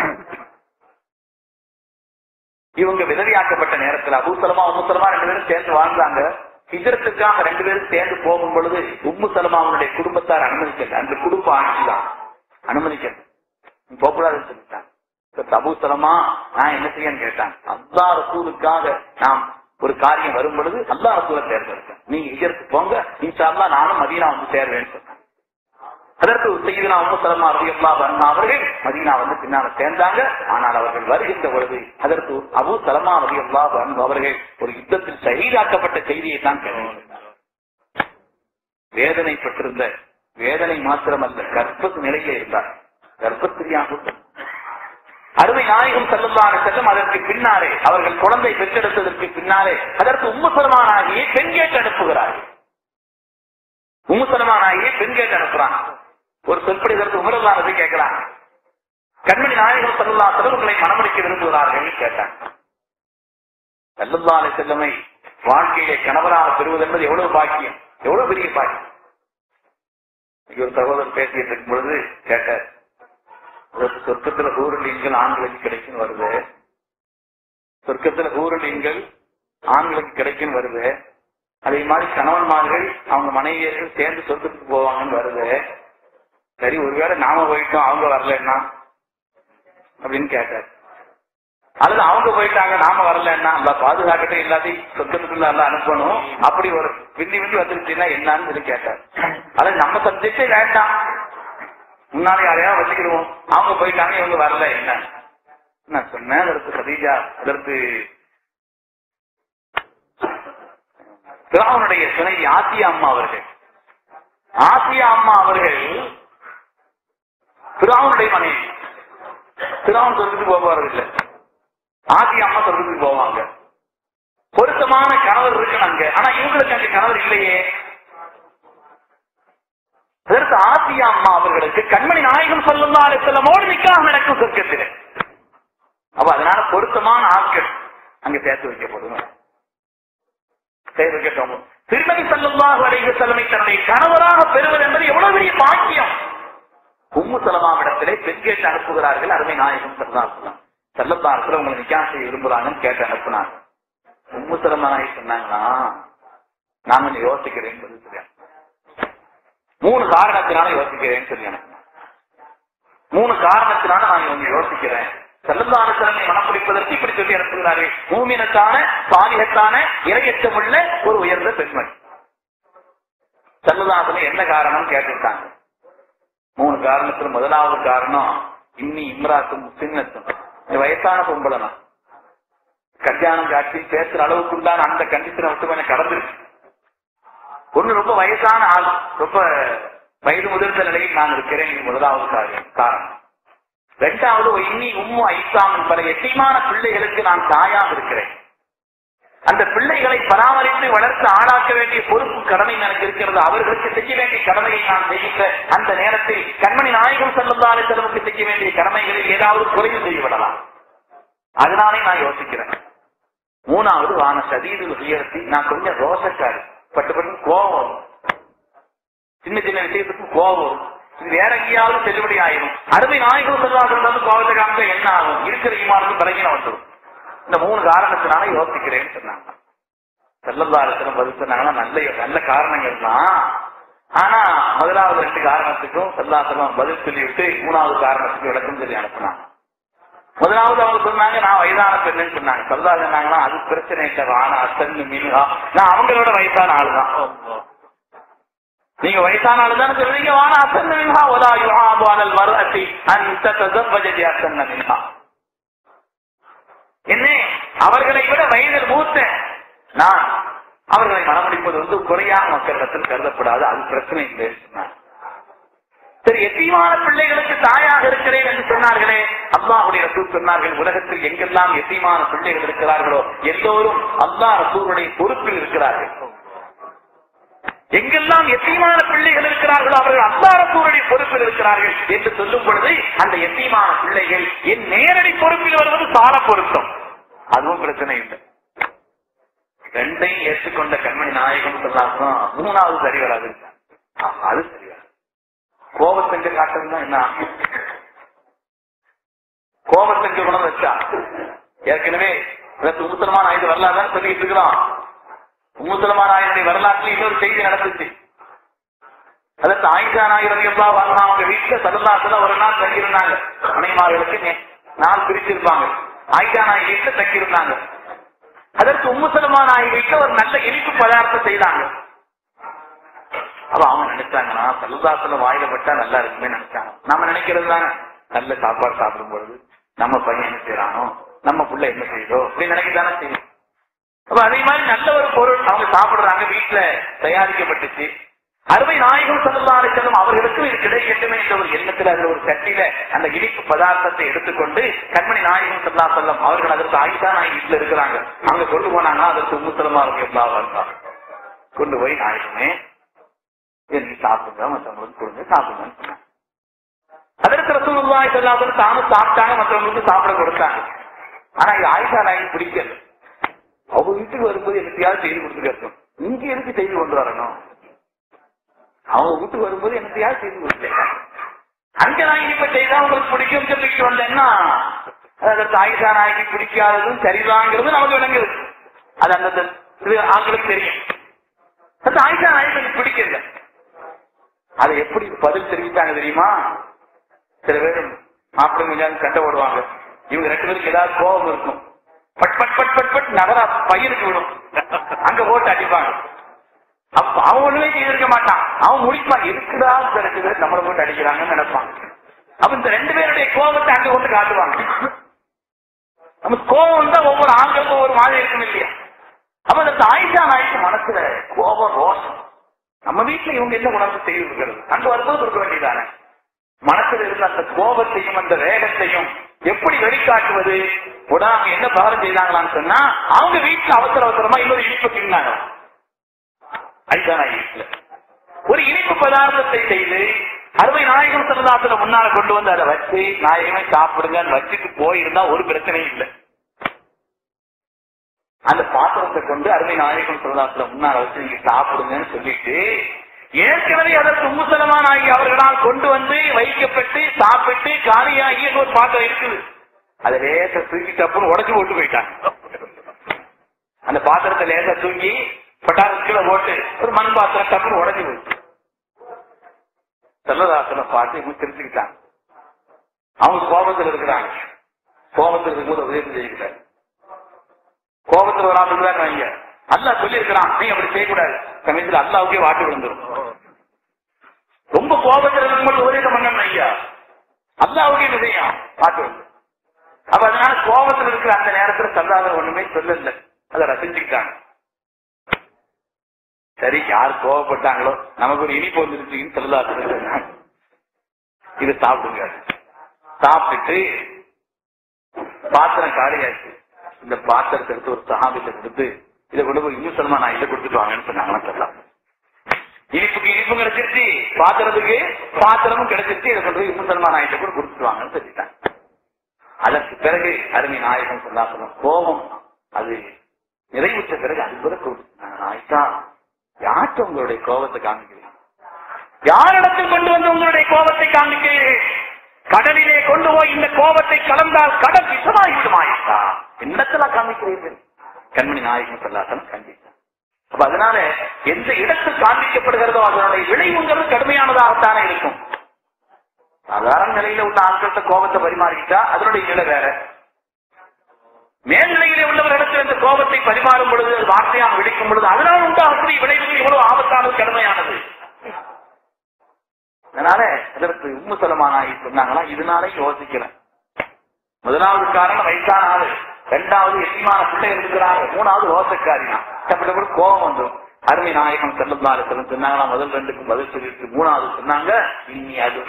இவங்க விதவியாக்கப்பட்ட நேரத்தில் அபூசலமா உம்மு சலமா ரெண்டு பேரும் சேர்ந்து வாழ்ந்தாங்க ஹிஜரத்துக்காக ரெண்டு பேரும் சேர்ந்து போகும் பொழுது உம்மு சலமாவுடைய குடும்பத்தார் அனுமதிக்கல அந்த குடும்ப ஆட்சி தான் அனுமதிக்கல போகக்கூடாதுன்னு சொல்லிட்டாங்க அபு சலமா நான் என்ன செய்யன்னு கேட்டாங்க அல்லா ரசூலுக்காக நாம் ஒரு காரியம் வரும் பொழுது அல்லா ரசூலை தேர்ந்தெடுத்தேன் நீங்க ஹிஜரத்து போங்க இன்ஷா நானும் மதீனா வந்து சேர்வேன்னு சொன்னேன் அதற்கு செய்தினா உம்மு சலமா ரலியல்லா அன்ஹா அவர்கள் மதீனா வந்து பின்னால சேர்ந்தாங்க ஆனால் அவர்கள் வருகின்ற பொழுது அதற்கு அபு சலமா ரலியல்லா அன்ஹு அவர்கள் ஒரு யுத்தத்தில் ஷஹீதாக்கப்பட்ட செய்தியை தான் கேட்டார் வேதனை பெற்றிருந்த வேதனை மாத்திரமல்ல கர்ப்பத்து நிலையிலே இருந்தார் கர்ப்பத்திரியாக அருமை நாயகம் செல்லுமான செல்லும் அதற்கு பின்னாலே அவர்கள் குழந்தை பெற்றெடுத்ததற்கு பின்னாலே அதற்கு உம்முசலமானாகியே பெண் கேட்டு அனுப்புகிறார்கள் உம்முசலமானாகியே பெண் கேட்டு அனுப்புறாங்க ஒரு சொற்படி இதற்கு உமரதானது கேட்கிறாங்க கண்மணி நாயகம் செல்லா செல்வங்களை மனமுடிக்க விரும்புகிறார்கள் கேட்டாங்க செல்லுல்லாலை செல்லமை வாழ்க்கையிலே கணவராக பெறுவது என்பது எவ்வளவு பாக்கியம் எவ்வளவு பெரிய பாக்கியம் ஒரு சகோதரர் பேசிட்டு இருக்கும் பொழுது கேட்டார் சொர்க்கத்துல ஊரலிங்கள் ஆண்களுக்கு கிடைக்கும் வருது சொர்க்கத்துல ஊரலிங்கள் ஆண்களுக்கு கிடைக்கும் வருது அதே மாதிரி கணவன்மார்கள் அவங்க மனைவியர்கள் சேர்ந்து சொர்க்கத்துக்கு போவாங்கன்னு வருது சரி ஒருவேளை நாம போயிட்டோம் அவங்க வரலன்னா அப்படின்னு கேட்டார் அல்லது அவங்க போயிட்டாங்க நாம வரலன்னா அந்த பாதுகாக்கட்டும் எல்லாத்தையும் சொர்க்கத்துக்குள்ள எல்லாம் அனுப்பணும் அப்படி ஒரு விந்தி விந்தி வந்துருச்சுன்னா என்னன்னு சொல்லி கேட்டார் அது நம்ம சப்ஜெக்டே வேண்டாம் முன்னாடி யாரையா வச்சுக்கிடுவோம் அவங்க போயிட்டாங்க இவங்க வரல என்ன நான் சொன்னேன் அதற்கு சதீஜா அதற்கு திராவனுடைய துணைவி ஆசியா அம்மா அவர்கள் ஆசியா அம்மா அவர்கள் திராவனுடைய மனைவி திராவன் சொர்க்கத்துக்கு போவார்கள் இல்ல ஆசியா அம்மா சொர்க்கத்துக்கு போவாங்க பொருத்தமான கணவர் இருக்கு அங்க ஆனா இவங்களுக்கு அங்க கணவர் இல்லையே அதற்கு ஆசியா அம்மா அவர்களுக்கு கண்மணி நாயகம் சொல்லுல்லா செல்லமோடு நிக்காக நடக்கும் சொர்க்கத்தில் அப்ப அதனால பொருத்தமான ஆட்கள் அங்க சேர்த்து வைக்கப்படுங்க சரி இருக்கட்டும் திருநபி ஸல்லல்லாஹு அலைஹி வஸல்லம் தன்னுடைய கணவராக பெறுவது என்பது எவ்வளவு பெரிய பாக்கியம் உம்மு சலமாவிடத்திலே பெண் கேட்டு அனுப்புகிறார்கள் அருமை நாயகம் சல்லாசலம் செல்லத்தாரத்தில் உங்களை நிக்கா செய்ய விரும்புறாங்கன்னு கேட்டு அனுப்புனாங்க உம்மு சலமா நாயகி சொன்னாங்களா நான் கொஞ்சம் யோசிக்கிறேன்னு சொல்லி சொல்லியாங்க மூணு காரணத்தினால யோசிக்கிறேன்னு சொல்லி அனுப்புனாங்க மூணு காரணத்தினால நான் கொஞ்சம் யோசிக்கிறேன் செல்லந்தான திறமை மனப்பிடிப்பதற்கு இப்படி சொல்லி அனுப்புகிறார்கள் மூமினத்தான சாலிகத்தான இரையற்றமுள்ள ஒரு உயர்ந்த பெண்மணி செல்லதாசன என்ன காரணம் கேட்டுட்டாங்க மூணு காரணத்துல முதலாவது காரணம் இன்னி இம்ராத்தும் சின்னத்தும் இந்த வயசான பொம்பளை கல்யாணம் காட்சி பேசுற அளவுக்கு உண்டான அந்த கண்டிஷனை விட்டு கொஞ்சம் கடந்துருக்கு ஒண்ணு ரொம்ப வயசான ஆள் ரொம்ப வயது முதிர்ந்த நிலையில் நான் இருக்கிறேன் இது முதலாவது காரியம் காரணம் இரண்டாவது இன்னி உம்மு ஐசாமின் பல எட்டிமான பிள்ளைகளுக்கு நான் தாயாக இருக்கிறேன் அந்த பிள்ளைகளை பராமரித்து வளர்த்து ஆளாக்க வேண்டிய பொறுப்பு கடமை எனக்கு இருக்கிறது அவர்களுக்கு செய்ய வேண்டிய கடமையை நான் செய்கின்ற அந்த நேரத்தில் கண்மணி நாயகம் செல்லுந்தாலே செலவுக்கு செய்ய வேண்டிய கடமைகளில் ஏதாவது குறைவு செய்துவிடலாம் அதனாலே நான் யோசிக்கிறேன் மூணாவது வான சதீது உயர்த்தி நான் கொஞ்சம் ரோசக்காரி பட்டு பட்டு கோபம் வரும். சின்ன சின்ன விஷயத்துக்கு கோபம் வரும். இது வேற எங்கேயாவது செல்லுபடி ஆயிரும் அருமை நாயகம் செல்வார்கள் கோபத்தை காமிக்க என்ன ஆகும் இருக்கிற ஈமானுக்கு பலகீனம் வந்துடும் இந்த மூணு காரணத்தினால யோசிக்கிறேன்னு சொன்னாங்க செல்லந்தாரத்தினம் பதில் சொன்னாங்கன்னா நல்ல நல்ல காரணங்கள் தான் ஆனா முதலாவது ரெண்டு காரணத்துக்கும் செல்லாசலம் பதில் சொல்லிவிட்டு மூணாவது காரணத்துக்கு விளக்கம் சொல்லி அனுப்புனாங்க முதலாவது அவங்க சொன்னாங்க நான் வயதான பெண்ணுன்னு சொன்னாங்க சொல்லா சொன்னாங்கன்னா அது பிரச்சனை இல்லை ஆனா அசன்னு மீனுகா நான் அவங்களோட வயசான ஆளுதான் நீங்க வயசான ஆளு தானே சொல்றீங்க வானா அசன்னு மீன்ஹா ஒலா யுஹாபு அலல் மர்அத்தி அந்த தஸவ்வஜதி அசன்ன மீன்ஹா என்ன அவர்களை விட வயதில் மூத்த நான் அவர்களை மனமுடிப்பது வந்து குறையான மக்களிடத்தில் கருதப்படாது அது பிரச்சனை இல்லை சொன்னார் சரி எத்தீமான பிள்ளைகளுக்கு தாயாக இருக்கிறேன் என்று சொன்னார்களே அல்லாஹுடைய ரசூல் சொன்னார்கள் உலகத்தில் எங்கெல்லாம் எத்தீமான பிள்ளைகள் இருக்கிறார்களோ எல்லோரும் அல்லாஹ் ரசூலுடைய பொறுப்பில் இருக்கிறார்கள் எங்கெல்லாம் எத்தீமான பிள்ளைகள் இருக்கிறார்களோ அவர்கள் அல்லா ரசூலுடைய பொறுப்பில் இருக்கிறார்கள் என்று சொல்லும் பொழுது அந்த எத்தீமான பிள்ளைகள் என் நேரடி பொறுப்பில் வருவது சால பொருத்தம் அதுவும் பிரச்சனை இல்லை ரெண்டையும் ஏற்றுக்கொண்ட கண்மணி நாயகம் சொன்னாலும் மூணாவது சரி வராது அது சரி வராது கோபத்தெஞ்ச காட்டுறதுதான் என்ன ஆகும்? கோபத்தெஞ்ச குணம் வச்சா ஏற்கனவே முசலமான ஆயுத வரலாறு சொல்லிட்டு இருக்கிறோம் முசலமான ஆயுடைய வரலாற்றில் இன்னொரு செய்தி நடந்துச்சு அதற்கு ஆயிஷா நாயகம் எல்லாம் வாங்கினா அவங்க வீட்டுல சதுர்நாத்துல ஒரு நாள் தங்கியிருந்தாங்க மனைமார்களுக்கு நே- நாள் பிரிச்சிருப்பாங்க ஆயிஷா நாய் வீட்டுல தங்கியிருந்தாங்க அதற்கு உம்முசலமா நாய் வீட்டுல ஒரு நல்ல இனிப்பு பதார்த்தம் செய்தாங்க அப்ப அவங்க நினைச்சாங்கன்னா சல்லுதாசல வாயில பட்டா நல்லா இருக்குமே நினைச்சாங்க நம்ம நினைக்கிறது தானே நல்ல சாப்பாடு சாப்பிடும் பொழுது நம்ம பையன் என்ன செய்யறானோ நம்ம புள்ள என்ன செய்யுதோ அப்படி நினைக்கத்தானே செய்யும் அப்ப அதே மாதிரி நல்ல ஒரு பொருள் அவங்க சாப்பிடுறாங்க வீட்டுல தயாரிக்கப்பட்டுச்சு அருமை நாயகம் சல்லல்லாஹு அலைஹி வஸல்லம் அவர்களுக்கும் இது கிடைக்கட்டுமே என்ற ஒரு எண்ணத்தில் அதுல ஒரு சட்டியில அந்த இனிப்பு பதார்த்தத்தை எடுத்துக்கொண்டு கண்மணி நாயகம் சல்லல்லாஹு அலைஹி வஸல்லம் அவர்கள் அதற்கு ஆயிஷா நாய் வீட்டுல இருக்கிறாங்க அவங்க கொண்டு போனாங்கன்னா அதற்கு உம்முசலமா இருக்கு கொண்டு போய் நாயகமே இதை நீ சாப்பிடுங்க மற்றவங்களுக்கு கொடுங்க சாப்பிடுங்கன்னு சொன்னாங்க அதற்கு ரசூலுல்லாஹி ஸல்லல்லாஹு அலைஹி வஸல்லம் தானும் சாப்பிட்டாங்க மற்றவங்களுக்கு சாப்பிட கொடுத்தாங்க ஆனா இது ஆயிஷா நாய்க்கு பிடிக்கல அவங்க வீட்டுக்கு வரும்போது என்னத்தையாவது செய்து கொடுத்துருக்கோம் இங்க எதுக்கு செய்து கொண்டு வரணும் அவங்க வீட்டுக்கு வரும்போது என்னத்தையாவது செய்து கொடுத்துருக்க அங்க நான் இனிப்ப செய்தா உங்களுக்கு பிடிக்கும் சொல்லிட்டு வந்தேன்னா அதற்கு ஆயிஷா நாய்க்கு பிடிக்காததும் சரிதாங்கிறது நமக்கு விளங்குது அது அந்த இது ஆண்களுக்கு தெரியும் அது ஆயிஷா நாய்க்கு எனக்கு பிடிக்கல அதை எப்படி பதில் தெரிவித்தாங்க தெரியுமா சில பேர் மாப்பிள்ளை கொஞ்சம் சண்டை போடுவாங்க இவங்க ரெண்டு பேருக்கு ஏதாவது கோபம் இருக்கும் but but but but but நகரா பையனுக்கு விடும் அங்க போட்டு அடிப்பாங்க அப்ப அவன் ஒண்ணுமே செய்திருக்க மாட்டான் அவன் முடிப்பான் எதுக்குடா இந்த ரெண்டு பேர் நம்மளை போட்டு அடிக்கிறாங்கன்னு நினைப்பான் அப்ப இந்த ரெண்டு பேருடைய கோபத்தை அங்க கொண்டு காட்டுவாங்க நம்ம கோபம் தான் ஒவ்வொரு ஆண்களுக்கும் ஒவ்வொரு மாதிரி இருக்கும் இல்லையா அப்ப அந்த ஆயிஷா நாய்க்கு மனசுல கோபம் ரோஷம் நம்ம வீட்டுல இவங்க என்ன உணர்வு செய்து இருக்கிறது அங்க வரும்போது கொடுக்க வேண்டியதானே மனசுல இருந்த அந்த கோபத்தையும் அந்த வேகத்தையும் எப்படி வெளிக்காட்டுவது உடனே அவங்க என்ன பாரம் செய்தாங்களான்னு சொன்னா அவங்க வீட்டுல அவசர அவசரமா இன்னொரு இனிப்பு தின்னாங்க ஐதானாய் வீட்டுல ஒரு இனிப்பு பதார்த்தத்தை செய்து அறுவை நாயகம் சமுதாயத்துல முன்னால கொண்டு வந்து அதை வச்சு நாயகமே சாப்பிடுங்கன்னு வச்சுட்டு போயிருந்தா ஒரு பிரச்சனையும் இல்லை அந்த பாத்திரத்தை கொண்டு அருமை நாயகம் சொல்லலாத்துல முன்னால வச்சு நீங்க சாப்பிடுங்கன்னு சொல்லிட்டு ஏற்கனவே அதற்கு முசலமான ஆகி அவர்களால் கொண்டு வந்து வைக்கப்பட்டு சாப்பிட்டு காலியாகி அங்க ஒரு பாத்திரம் இருக்குது அதை லேசா தூக்கி டப்புன்னு உடச்சு போட்டு போயிட்டாங்க அந்த பாத்திரத்தை லேசா தூக்கி பட்டாசு கீழே போட்டு ஒரு மண் பாத்திரம் டப்புன்னு உடச்சு போயிட்டு செல்லதாசனை பார்த்து இவங்க தெரிஞ்சுக்கிட்டாங்க அவங்க கோபத்தில் இருக்கிறாங்க கோபத்தில் இருக்கும்போது உதவி செய்யக்கூடாது கோபத்தில் ஒரு ஆள் இருக்கிறாங்க வைங்க அல்லா சொல்லி இருக்கிறான் நீ அப்படி செய்யக்கூடாது சமயத்தில் அல்லாவுக்கே வாட்டு விழுந்துரும் ரொம்ப கோபத்தில் இருக்கும்போது உதவி பண்ணணும் ஐயா அல்லாவுக்கே என்ன செய்யும் வாட்டு விழுந்துரும் அப்ப அதனால கோபத்தில் இருக்கிற அந்த நேரத்துல சல்லாத ஒண்ணுமே சொல்லல அதை ரசிச்சுக்கிட்டாங்க சரி யார் கோவப்பட்டாங்களோ நமக்கு ஒரு இனிப்பு வந்துருச்சுன்னு சொல்லலா இது சாப்பிடுங்க சாப்பிட்டுட்டு பாத்திரம் காலியாச்சு இந்த பாத்திரத்தை எடுத்து ஒரு சஹாபிட்ட கொடுத்து இதை கொண்டு போய் இன்னும் சொல்லமா நான் இதை கொடுத்துட்டு வாங்கன்னு சொன்னாங்கன்னா சொல்லலாம் இனிப்புக்கு இனிப்பும் கிடைச்சிருச்சு பாத்திரத்துக்கு பாத்திரமும் கிடைச்சிருச்சு இதை கொண்டு போய் இன்னும் சொல்லமா நான் இதை கூட கொடுத்துட்டு வாங்கன்னு சொல்லிட்டாங்க அதற்கு பிறகு அருமை நாயகம் சொல்லா சொல்லும் கோபம் அது நிறைவுற்ற பிறகு அது பிறகு ஆயிட்டா யார்கிட்ட உங்களுடைய கோபத்தை காமிக்கிறீங்க யாரிடத்தில் கொண்டு வந்து உங்களுடைய கோபத்தை காமிக்கிறீர்கள் கடலிலே கொண்டு போய் இந்த கோபத்தை கலந்தால் கடல் விஷமாகிவிடுமாயிட்டா என்னத்துல காமிக்கிறீர்கள் கண்மணி நாயகம் சொல்லாசன் கண்டித்தான் அப்ப அதனால எந்த இடத்தில் காண்பிக்கப்படுகிறதோ அதனுடைய விளைவுங்கிறது கடுமையானதாகத்தானே இருக்கும் சாதாரண நிலையில உள்ள ஆட்கள்கிட்ட கோபத்தை பரிமாறிக்கிட்டா அதனுடைய நிலை வேற மேல்நிலையிலே உள்ளவர்களிடத்தில் இந்த கோபத்தை பரிமாறும் பொழுது அது வார்த்தையாக விழிக்கும் பொழுது அதனால் உண்டாகக்கூடிய விளைவுகள் எவ்வளவு ஆபத்தானது கடுமையானது அதனால இதற்கு உம்மு சலமானாகி சொன்னாங்களா இதனால யோசிக்கிறேன் முதலாவது காரணம் வயசான ஆளு ரெண்டாவது எட்டிமான பிள்ளை இருக்கிறாங்க மூணாவது ரோசக்காரினா அப்படி கூட கோபம் வந்துடும் அருமை நாயகம் செல்லந்தாரு சொன்னாங்களா முதல் ரெண்டுக்கு பதில் சொல்லிட்டு மூணாவது சொன்னாங்க இனி அது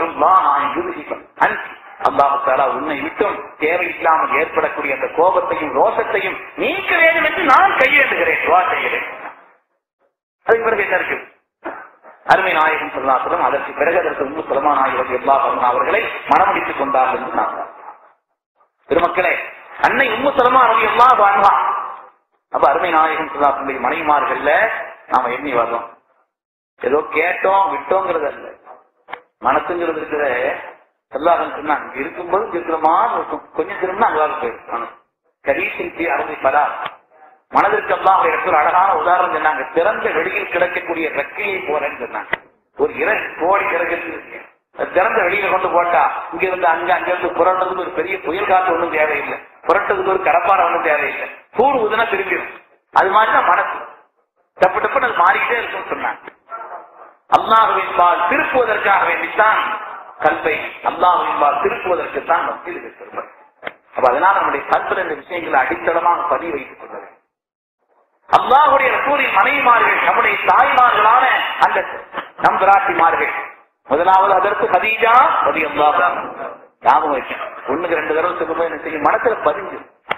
அல்லாஹாலா உன்னை விட்டும் தேவையில்லாமல் ஏற்படக்கூடிய அந்த கோபத்தையும் ரோசத்தையும் நீக்க வேண்டும் என்று நான் கையேந்துகிறேன் துவா செய்கிறேன் அதுக்கு பிறகு என்ன இருக்கு அருமை நாயகம் சொல்லாசலம் அதற்கு பிறகு அதற்கு உண்மை சுலமா நாயகம் எல்லா அவர்களை மனமுடித்துக் கொண்டார்கள் என்று சொன்னாங்க திருமக்களே அன்னை உம்மு சலமா ரவி எல்லா வாழ்வா அப்ப அருமை நாயகம் சொல்லாசனுடைய மனைவிமார்கள்ல நாம எண்ணி வர்றோம் ஏதோ கேட்டோம் விட்டோங்கிறது அல்ல மனசுங்கிறது இருக்கிற எல்லாரும் சொன்னாங்க இங்க இருக்கும்போது இருக்கிற மாதிரி இருக்கும் கொஞ்சம் திரும்ப அங்களாக போயிருக்கும் கரீசின் அரபி பலா மனதிற்கு எல்லாம் இடத்துல அழகான உதாரணம் சொன்னாங்க திறந்த வெளியில் கிடக்கக்கூடிய ரெக்கையை போறேன்னு சொன்னாங்க ஒரு இறை கோடி கிடக்கிறது திறந்த வெளியில கொண்டு போட்டா இங்க இருந்து அங்க அங்க இருந்து புரண்டதுக்கு ஒரு பெரிய புயல் காத்து ஒன்றும் தேவையில்லை புரட்டதுக்கு ஒரு கடப்பாறை ஒன்றும் தேவையில்லை சூடு ஊதுனா திரும்பிடும் அது மாதிரிதான் மனசு டப்பு டப்புன்னு அது மாறிக்கிட்டே இருக்கும்னு சொன்னாங்க அல்லாஹுவின் பால் திருப்புவதற்காக வேண்டித்தான் கல்வை அல்லாஹுவின் பால் திருப்புவதற்கு தான் மத்தியில் இருக்கிறது அப்ப அதனால நம்முடைய கல்வியில் இந்த விஷயங்களை அடித்தளமாக பதிவு வைத்துக் கொள்ள வேண்டும் அல்லாஹுடைய ரசூலின் மனைவிமார்கள் நம்முடைய தாய்மார்களான அந்த நம் பிராட்டிமார்கள் முதலாவது அதற்கு ஹதீஜா பதி அல்லாஹ் ஞாபகம் வைக்கணும் ஒண்ணுக்கு ரெண்டு தடவை சொல்லும்போது என்ன செய்யும் மனசுல பதிஞ்சு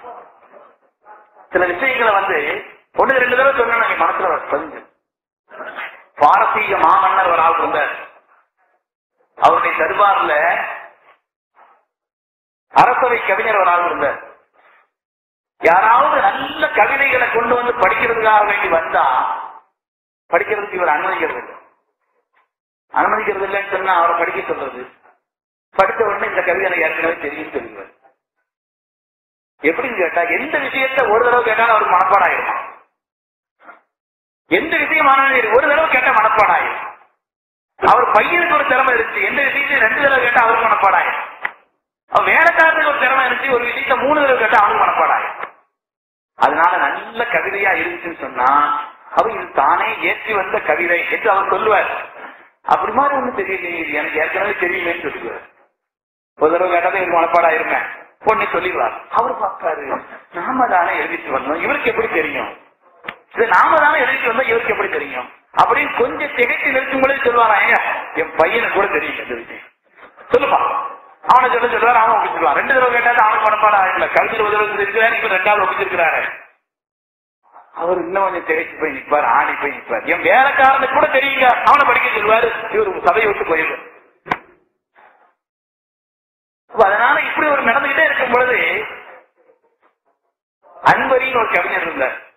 சில விஷயங்களை வந்து ஒண்ணுக்கு ரெண்டு தடவை சொன்னா நம்ம மனசுல பதிஞ்சு பாரசீக மாமன்னர் ஒரு ஆள் இருந்தார் அவருடைய தர்பார்ல அரசவை கவிஞர் ஒரு ஆள் இருந்தார் யாராவது நல்ல கவிதைகளை கொண்டு வந்து படிக்கிறதுக்காக வேண்டி வந்தா படிக்கிறதுக்கு இவர் அனுமதிக்கிறது இல்லை அனுமதிக்கிறது இல்லைன்னு சொன்னா அவரை படிக்க சொல்றது படித்த உடனே இந்த கவிதை எனக்கு ஏற்கனவே தெரியும் சொல்லுவார் எப்படின்னு கேட்டா எந்த விஷயத்த ஒரு தடவை கேட்டாலும் அவருக்கு மனப்பாடம் ஆயிடும் எந்த விஷயமானாலும் ஒரு தடவை கேட்டா மனப்பாடம் ஆயிடும் அவர் பையனுக்கு ஒரு திறமை இருந்துச்சு எந்த விஷயத்தையும் ரெண்டு தடவை கேட்டா அவருக்கு மனப்பாடம் ஆயிடும் அவன் வேலைக்காரனுக்கு ஒரு திறமை இருந்துச்சு ஒரு விஷயத்த மூணு தடவை கேட்டா அவனுக்கு மனப்பாடம் ஆயிடும் அதனால நல்ல கவிதையா இருந்துச்சுன்னு சொன்னா அவர் இது தானே ஏற்றி வந்த கவிதை என்று அவர் சொல்லுவார் அப்படி மாதிரி ஒண்ணு தெரியலையே இது எனக்கு ஏற்கனவே தெரியுமேன்னு சொல்லுவார் ஒரு தடவை கேட்டாதான் இவருக்கு மனப்பாடா இருப்பேன் பொண்ணு சொல்லிடுவார் அவர் பார்ப்பாரு நாம தானே எழுதிட்டு வந்தோம் இவருக்கு எப்படி தெரியும் இது நாம தானே எழுதிட்டு வந்தோம் இவருக்கு எப்படி தெரியும் அப்படின்னு கொஞ்சம் திகைத்து நிறுத்தும் பொழுது சொல்லுவாரா ஏங்க என் பையனுக்கு கூட தெரியும் இந்த விஷயம் சொல்லுப்பா அவனை சொல்ல சொல்லுவார் அவன் ஒப்பிச்சிருவான் ரெண்டு தடவை கேட்டா அவனுக்கு மனப்பாடம் ஆகல கல்வியில் ஒரு தடவை இருக்கிறாரு இப்ப ரெண்டாவது ஒப்பிச்சிருக்கிறாரு அவர் இன்னும் கொஞ்சம் திகைச்சு போய் நிற்பார் ஆடி போய் நிற்பார் என் வேலைக்காரனுக்கு கூட தெரியுங்க அவனை படிக்க சொல்லுவாரு இவர் சபையை விட்டு போயிடுவார் அதனால இப்படி ஒரு நடந்துகிட்டே இருக்கும் பொழுது அன்பரின்னு ஒரு கவிஞர் இருந்தார்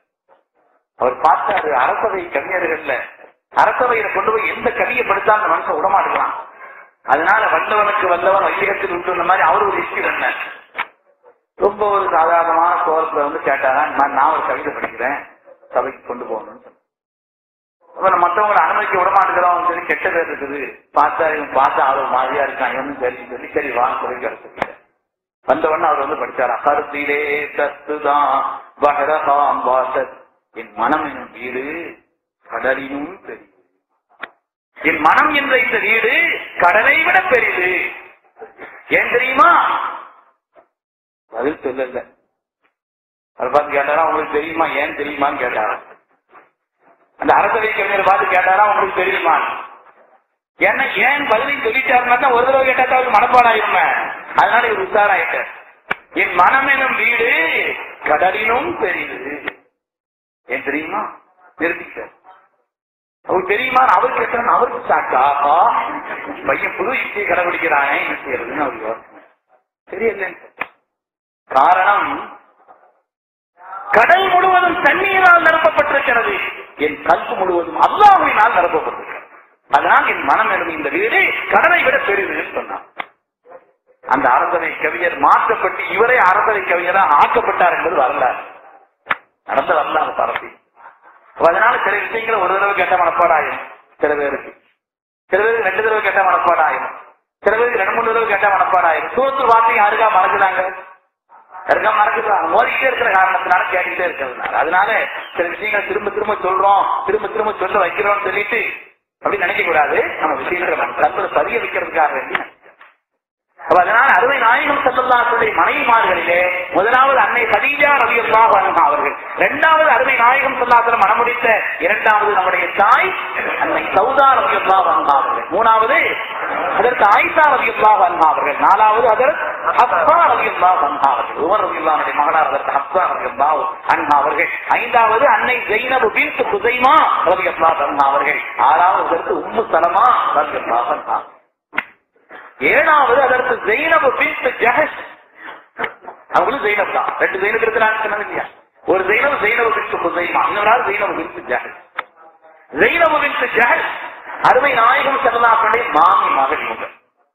அவர் பார்த்தாரு அரசவை கவிஞர்கள்ல அரசவையில கொண்டு போய் எந்த கவியை படித்தா அந்த மனுஷன் விடமாட்டுக்கலாம் அதனால வல்லவனுக்கு வல்லவன் வையகத்தில் விட்டு மாதிரி அவர் ஒரு இஷ்டி வந்தார் ரொம்ப ஒரு சாதாரணமான கோலத்துல வந்து கேட்டாரா இந்த மாதிரி நான் ஒரு கவிதை படிக்கிறேன் சபைக்கு கொண்டு போகணும்னு சொன்னார். அப்ப நம்ம மத்தவங்களை அனுமதிக்க விட மாட்டேங்கிறோம் சொல்லி கெட்ட பேர் இருக்குது பார்த்தா இவன் பார்த்தா அவர் மாதிரியா இருக்கான் இவனும் சரி சொல்லி சரி வாங்க சொல்லி கிடைச்சிருக்க வந்தவொடனே அவர் வந்து படிச்சார் அகர்த்திலே தத்துதான் பகரகாம் வாசத் என் மனம் எனும் வீடு கடலினும் பெரியது என் மனம் என்ற இந்த வீடு கடலை விட பெரிது ஏன் தெரியுமா பதில் சொல்லல அதை பார்த்து கேட்டாரா உங்களுக்கு தெரியுமா ஏன் தெரியுமான்னு கேட்டாரா அந்த அரசவை கவிஞர் பார்த்து கேட்டாரா உங்களுக்கு தெரியுமா ஏன்னா ஏன் பதிலை சொல்லிட்டாருன்னா தான் ஒரு தடவை கேட்டா தான் அவருக்கு மனப்பாடாயிருமே அதனால இவர் உஷாராயிட்டார் என் மனம் எனும் வீடு கடலினும் பெரியது ஏன் தெரியுமா நிறுத்திட்டார் அவருக்கு தெரியுமா அவர் கேட்டார் அவருக்கு சாக்கா பையன் புது யுக்தியை கடைபிடிக்கிறானே என்ன செய்யறதுன்னு அவர் யோசனை தெரியலன்னு காரணம் கடல் முழுவதும் தண்ணீரால் நிரப்பப்பட்டிருக்கிறது என் கல்பு முழுவதும் அல்லாஹுவினால் நிரப்பப்பட்டிருக்கிறது அதனால் என் மனம் எனும் இந்த வீடு கடலை விட பெரிதுன்னு சொன்னான் அந்த அரசவை கவிஞர் மாற்றப்பட்டு இவரே அரசவை கவிஞராக ஆக்கப்பட்டார் என்பது வரலாறு நடந்த வரலாறு பரப்பி அப்ப அதனால சில விஷயங்களை ஒரு தடவை கேட்ட மனப்பாடாயும் சில பேருக்கு சில பேருக்கு ரெண்டு தடவை கேட்ட மனப்பாடாயும் சில பேருக்கு ரெண்டு மூணு தடவை கேட்ட மனப்பாடாயும் சூத்து வார்த்தையும் யாருக்கா மறக்குதாங்க யாருக்கா மறக்குறாங்க மோதிக்கிட்டே இருக்கிற காரணத்தினால கேட்டுக்கிட்டே இருக்கிறதுனால அதனால சில விஷயங்களை திரும்ப திரும்ப சொல்றோம் திரும்ப திரும்ப சொல்ல வைக்கிறோம்னு சொல்லிட்டு அப்படி நினைக்க கூடாது நம்ம விஷயங்களை கற்பனை பதிய வைக்கிறதுக்காக வேண்டி அப்ப அதனால அறுவை நாயகம் செல்லல்லாத்துடைய மனைவிமார்களிலே முதலாவது அன்னை சதீஜா ரவி அல்லாஹ் அவர்கள் இரண்டாவது அருமை நாயகம் செல்லாத்துல மனமுடித்த இரண்டாவது நம்முடைய தாய் அன்னை சௌதா ரவி அல்லாஹ் அவர்கள் மூணாவது அதற்கு ஆயிஷா ரவி அல்லாஹ் அவர்கள் நாலாவது அதற்கு ஹப்சா ரவி அல்லாஹ் அவர்கள் உமர் ரவி அல்லாஹுடைய மகனார் அதற்கு ஹப்சா ரவி அல்லாஹ் அன்ஹா அவர்கள் ஐந்தாவது அன்னை ஜெயினபு பின் குசைமா ரவி அல்லாஹ் அவர்கள் ஆறாவது அதற்கு உம்மு சலமா ரவி அல்லாஹ் அன்ஹா ஏழாவது அதற்கு ஜெயினபு பின் ஜஹஷ் அவங்களும் ஜெயினப் தான் ரெண்டு ஜெயினப் இருக்கிறாங்க சொன்னது இல்லையா ஒரு ஜெயினப் ஜெயினபு பின் குசைமா இன்னொரு ஜெயினபு பின் ஜஹஷ் ஜெயினபு பின் ஜஹஷ் அருமை நாயகம் செல்லதாசனுடைய மாமி மகள் இவங்க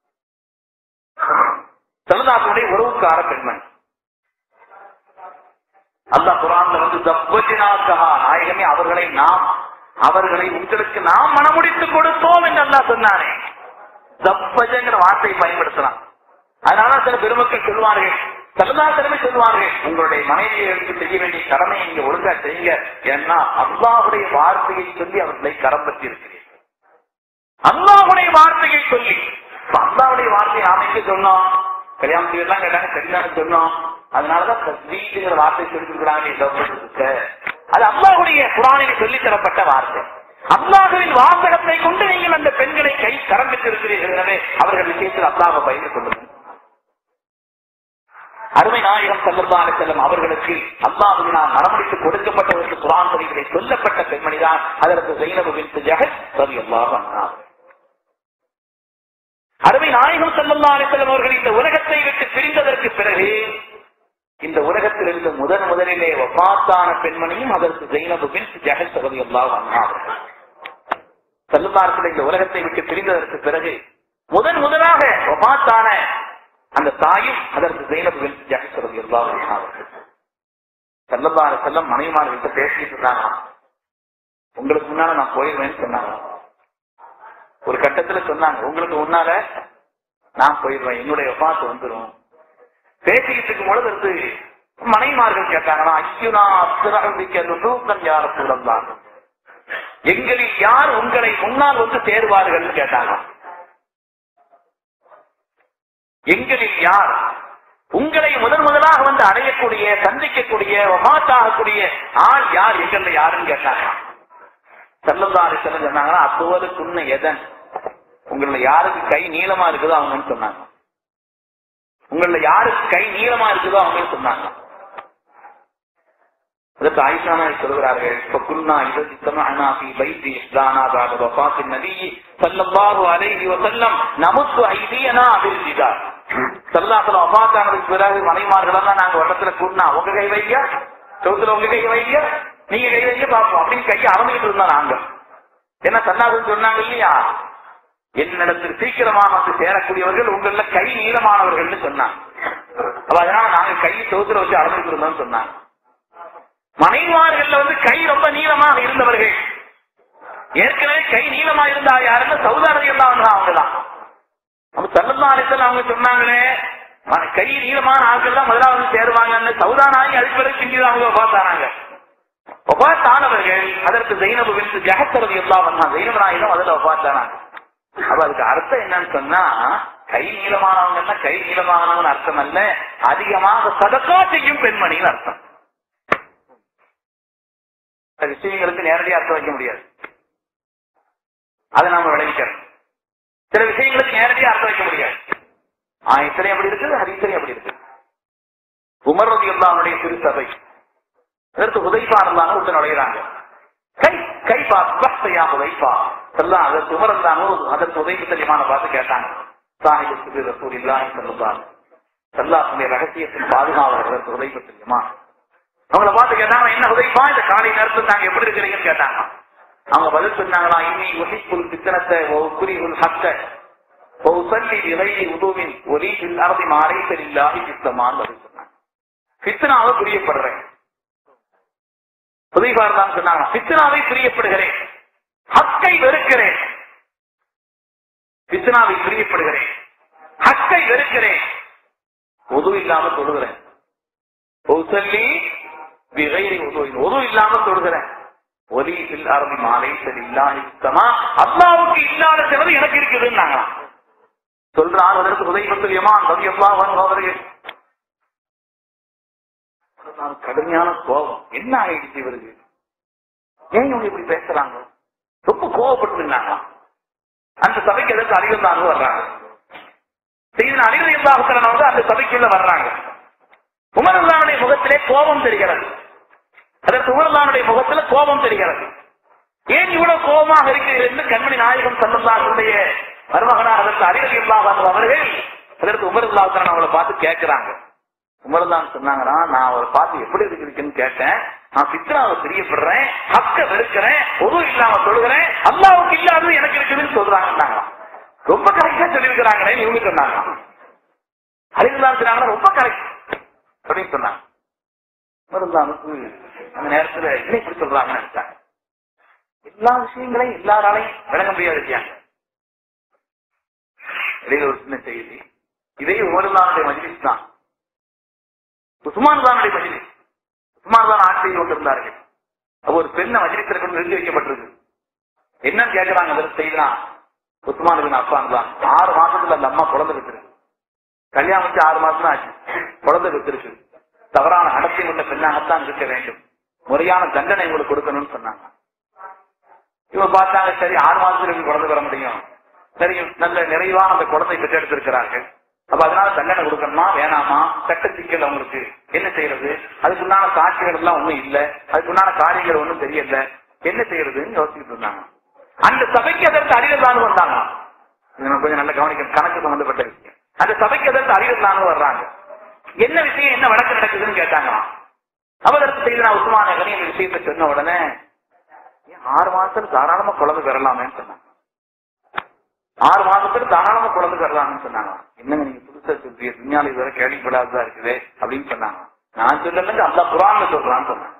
செல்லதாசனுடைய உறவுக்கார பெண்மணி அல்லாஹ் குரான்ல வந்து தப்பஜினாக்கஹா நாயகமே அவர்களை நாம் அவர்களை உங்களுக்கு நாம் மனமுடித்து கொடுத்தோம் என்று அல்லாஹ் சொன்னானே தப்பஜங்கிற வார்த்தையை பயன்படுத்தலாம் அதனால சில பெருமக்கள் சொல்வார்கள் சரதாசனமே சொல்வார்கள் உங்களுடைய மனைவியை எடுத்து செய்ய வேண்டிய கடமையை நீங்க ஒழுங்கா செய்யுங்க ஏன்னா அல்லாஹுடைய வார்த்தையை சொல்லி அவர்களை கரம் பற்றி இருக்கிறீர்கள் அல்லாஹுடைய வார்த்தையை சொல்லி இப்ப அல்லாஹுடைய வார்த்தையை நாம எங்க சொன்னோம் கல்யாணம் எல்லாம் கேட்டாங்க சரிதானே சொன்னோம் அதனாலதான் தஸ்வீட்டுங்கிற வார்த்தை சொல்லிருக்கிறாங்க அது அல்லாஹுடைய குரானில் சொல்லி தரப்பட்ட வார்த்தை அல்லாஹுவின் வாசகத்தை கொண்டு நீங்கள் அந்த பெண்களை கை கரம் பெற்றிருக்கிறீர்கள் எனவே அவர்கள் விஷயத்தில் அல்லாஹ பயந்து கொள்ளுங்கள் அருமை நாயகம் செல்லல்லாறு செல்லும் அவர்களுக்கு அல்லாஹுவினால் மரமடித்து கொடுக்கப்பட்டவர்கள் குரான் பதிகளை சொல்லப்பட்ட பெண்மணிதான் அதற்கு ஜெயினபுவின் ஜெகத் ரவி அல்லாஹ் அருமை நாயகம் செல்லல்லாறு செல்லும் அவர்கள் இந்த உலகத்தை விட்டு பிரிந்ததற்கு பிறகு இந்த உலகத்தில் இருந்த முதன் முதலிலே வபாத்தான பெண்மணியும் அதற்கு ஜெயினபுவின் ஜெகத் ரவி அல்லாஹ் அவர்கள் செல்லுமார்கள் இந்த உலகத்தை விட்டு பிரிந்ததற்கு பிறகு முதன் முதலாக ஒபாத்தான அந்த தாயும் அதற்கு ஜெயினபுவின் ஜெகசரது எல்லாரும் அவர்கள் செல்லல்லாறு செல்லம் மனைவிமார்கிட்ட பேசிட்டு இருந்தாங்க உங்களுக்கு முன்னால நான் போயிடுவேன்னு சொன்னாங்க ஒரு கட்டத்துல சொன்னாங்க உங்களுக்கு முன்னால நான் போயிடுவேன் என்னுடைய ஒப்பாத்து வந்துடும் பேசிக்கிட்டு இருக்கும் பொழுது இருந்து மனைவிமார்கள் கேட்டாங்கன்னா ஐயுனா அசுரம்பிக்க நுகன் யார சூழல்தான் எங்களில் யார் உங்களை முன்னால் வந்து சேருவார்கள் கேட்டாங்க எங்களில் யார் உங்களை முதன் முதலாக வந்து அடையக்கூடிய சந்திக்கக்கூடிய ஒமாத்தாகக்கூடிய ஆள் யார் எங்கள்ல யாருன்னு கேட்டாங்க செல்லந்தாரி செல்ல சொன்னாங்கன்னா அத்துவலுக்குன்ன எதன் உங்கள யாருக்கு கை நீளமா இருக்குதோ அவங்கன்னு சொன்னாங்க உங்கள யாருக்கு கை நீளமா இருக்குதோ அவங்கன்னு சொன்னாங்க அதற்கு ஆயிஷானா சொல்கிறார்கள் فكنا اذا اجتمعنا في بيت احدانا بعد وفاه النبي صلى الله عليه وسلم نمد ايدينا بالجدار சல்லாத்துல வஃபாத்தானதுக்கு பிறகு மனைமார்கள் எல்லாம் நாங்க வட்டத்துல கூட்டினா உங்க கை வைங்க சவுத்துல உங்க கை வைங்க நீங்க கை வைக்க பார்ப்போம் அப்படின்னு கையை அளந்துகிட்டு இருந்தோம் நாங்க என்ன சன்னாதன் சொன்னாங்க இல்லையா என்னிடத்தில் சீக்கிரமாக வந்து சேரக்கூடியவர்கள் உங்கள கை நீளமானவர்கள்னு சொன்னாங்க அப்ப அதனால நாங்க கை சோத்துல வச்சு அளந்துட்டு இருந்தோம்னு சொன்னாங்க மனைவார்கள்ல வந்து கை ரொம்ப நீளமாக இருந்தவர்கள் ஏற்கனவே கை நீளமா இருந்தா யாருன்னு சௌதாரதி எல்லாம் அவங்கதான் நம்ம சல்லல்லா அலிசல்ல அவங்க சொன்னாங்களே ம- கை நீளமான ஆட்கள் தான் முதலாவது சேருவாங்கன்னு சௌதானாகி அதுக்கு பிறகு பிந்தி அவங்க பார்த்தாங்க ஒபாத்தானவர்கள் அதற்கு ஜெயினபு விட்டு ஜெகத்தரதி எல்லாம் வந்தான் ஜெயினபு நாயிலும் அதுல ஒபாத்தானாங்க அப்ப அதுக்கு அர்த்தம் என்னன்னு சொன்னா கை நீளமானவங்கன்னா கை நீளமானவங்க அர்த்தம் அல்ல அதிகமாக சதக்கா செய்யும் பெண்மணின்னு அர்த்தம் சில விஷயங்களுக்கு நேரடியாக அர்த்தம் வைக்க முடியாது அதை நாம விளைவிக்கிறோம் சில விஷயங்களுக்கு நேரடியாக அர்த்தம் வைக்க முடியாது ஆயத்திலே அப்படி இருக்குது ஹரித்திலே அப்படி இருக்கு உமர் ரதி அல்லாவுடைய திருச்சபை அதற்கு உதைப்பா இருந்தாங்க விட்டு நுழைகிறாங்க கை கை பாஸ்தையா உதைப்பா எல்லாம் அதற்கு உமர் இருந்தாங்க அதற்கு உதவி தெரியுமான பார்த்து கேட்டாங்க சாஹிபுக்கு ரசூல் இல்லாஹி சொல்லுவாங்க சல்லாசுடைய ரகசியத்தின் பாதுகாவலர் அதற்கு உதவி தெரியுமா அவங்கள பார்த்து கேட்டாங்க என்ன உதைப்பா இந்த காலை நேரத்தில் நாங்க எப்படி இருக்கிறீங்கன்னு கேட்டாங்க அவங்க பதில் சொன்னாங்களா இன்னி ஒலிப்புல் பித்தனத்தை குறிவுல் ஹக்க ஒசல்லி விலையை உதவின் ஒலியில் அரசி மாறைசல் இல்லாத சித்தமான்னு பதில் சொன்னாங்க பித்தனாவை புரியப்படுறேன் புதைவார் தான் சொன்னாங்க பித்தனாவை பிரியப்படுகிறேன் ஹக்கை வெறுக்கிறேன் பித்தனாவை பிரியப்படுகிறேன் ஹக்கை வெறுக்கிறேன் உது இல்லாம தொழுகிறேன் ஒசல்லி விகைரி உது உது இல்லாம தொழுகிறேன் ஒலி இல் அரபி மாலை சரி இல்லாமா அல்லாவுக்கு இல்லாத சிலது எனக்கு இருக்குதுன்னாங்களாம் சொல்றான் அதற்கு உதவி பத்திரியமான் ரவி அல்லா அவர்கள் கடுமையான கோபம் என்ன ஆயிடுச்சு இவருக்கு ஏன் இவங்க இப்படி பேசுறாங்க ரொம்ப கோபப்பட்டு அந்த சபைக்கு எதற்கு அறிவிந்தாங்க வர்றாங்க செய்தின் அறிவு இல்லாத வந்து அந்த சபைக்குள்ள வர்றாங்க உமரல்லாவுடைய முகத்திலே கோபம் தெரிகிறது அதற்கு உமரல்லானுடைய முகத்துல கோபம் தெரிகிறது ஏன் இவ்வளவு கோபமாக இருக்கிறது என்று கண்மணி நாயகம் சல்லல்லாஹுடைய மருமகனாக அதற்கு அறிவு இல்லாத அவர்கள் அதற்கு உமரல்லாத்தன் அவளை பார்த்து கேட்கிறாங்க உமர்தான் சொன்னாங்கன்னா நான் அவரை பார்த்து எப்படி இருக்குன்னு கேட்டேன் நான் சித்ராவை பிரியப்படுறேன் ஹக்க வெறுக்கிறேன் பொது இல்லாம சொல்லுகிறேன் அல்லாவுக்கு இல்லாதது எனக்கு இருக்குதுன்னு சொல்றாங்கன்னாங்க ரொம்ப கரெக்டா சொல்லியிருக்கிறாங்களே இவங்க சொன்னாங்க அறிவுதான் சொன்னாங்கன்னா ரொம்ப கரெக்ட் அப்படின்னு சொன்னாங்க உமர்தானுக்கு அந்த நேரத்துல என்ன இப்படி சொல்றாங்கன்னு நினைச்சாங்க எல்லா விஷயங்களையும் எல்லாராலையும் விளங்க முடியாது இல்லையா இடையில ஒரு சின்ன செய்தி இதே உமர்தானுடைய மஜ்லிஸ் தான் உஸ்மான் தானுடைய மஜிலிஸ் உஸ்மான் தான் ஆட்சி செய்து கொண்டிருந்தார்கள் அப்ப ஒரு பெண்ணை மஜிலிஸ்ல கொண்டு நிறுத்தி வைக்கப்பட்டிருக்கு என்னன்னு கேட்கிறாங்க அதற்கு செய்யலாம் உஸ்மான் பின் அப்பான் தான் ஆறு மாசத்துல அந்த அம்மா குழந்தை விட்டுருக்கு கல்யாணம் வச்சு ஆறு மாசம் தான் ஆச்சு குழந்தை விட்டுருக்கு தவறான நடத்தை உள்ள பெண்ணாகத்தான் இருக்க வேண்டும் முறையான தண்டனை உங்களுக்கு கொடுக்கணும்னு சொன்னாங்க இவங்க பார்த்தாங்க சரி ஆறு மாசத்துல எப்படி குழந்தை வர முடியும் சரி நல்ல நிறைவா அந்த குழந்தை பெற்றெடுத்திருக்கிறார்கள் அப்ப அதனால தண்டனை கொடுக்கணுமா வேணாமா சட்ட சிக்கல் அவங்களுக்கு என்ன செய்யறது அதுக்குண்டான சாட்சிகள் எல்லாம் ஒண்ணும் இல்ல அதுக்குண்டான காரியங்கள் ஒண்ணும் தெரியல என்ன செய்யறதுன்னு யோசிச்சுட்டு இருந்தாங்க அந்த சபைக்கு அதற்கு அறிவியலானு வந்தாங்க இது நம்ம கொஞ்சம் நல்ல கவனிக்க கணக்கு சம்பந்தப்பட்ட விஷயம் அந்த சபைக்கு அதற்கு அறிவியலானு வர்றாங்க என்ன விஷயம் என்ன வழக்கு நடக்குதுன்னு கேட்டாங்களாம் அவதற்கு செய்து நான் உஸ்மான கனி இந்த விஷயத்தை சொன்ன உடனே ஏன் ஆறு மாசத்துல தாராளமா குழந்தை பெறலாமேன்னு சொன்னாங்க ஆறு மாசத்துக்கு தாராளமா குழந்தை பெறலாம்னு சொன்னாங்க என்னங்க நீங்க புதுசா சொல்றீங்க விஞ்ஞானி இதுவரை கேள்விப்படாததா இருக்குது அப்படின்னு சொன்னாங்க நான் சொல்லலங்க அல்லா குரான்ல சொல்றான்னு சொன்னாங்க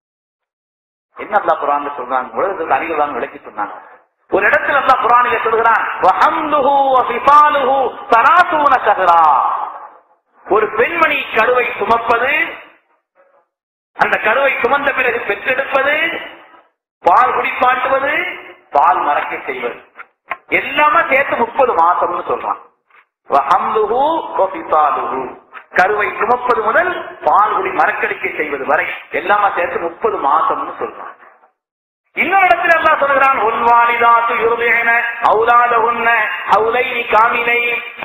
என்ன அல்லா குரான்ல சொல்றாங்க உலகத்துக்கு அறிவுதான் விளக்கி சொன்னாங்க ஒரு இடத்துல அல்லா குரானில சொல்கிறான் வஹம்லுஹு வஃபிசாலுஹு ஸலாத்தூன ஷஹரா ஒரு பெண்மணி கருவை சுமப்பது அந்த கருவை சுமந்த பிறகு பெற்றெடுப்பது பால் குடிப்பாட்டுவது பால் மறக்க செய்வது எல்லாமே சேர்த்து முப்பது மாசம்னு சொல்றான் வஹம்லுஹு வஃபிசாலுஹு. கருவை சுமப்பது முதல் பால் குடி மறக்கடிக்கை செய்வது வரை எல்லாமே சேர்த்து முப்பது மாசம்னு சொல்றான் இன்னொரு இடத்துல எல்லாம் சொல்கிறான் உன்வாலிதாத்து யுருதேன அவுலாதகுன்ன அவுலைனி காமினை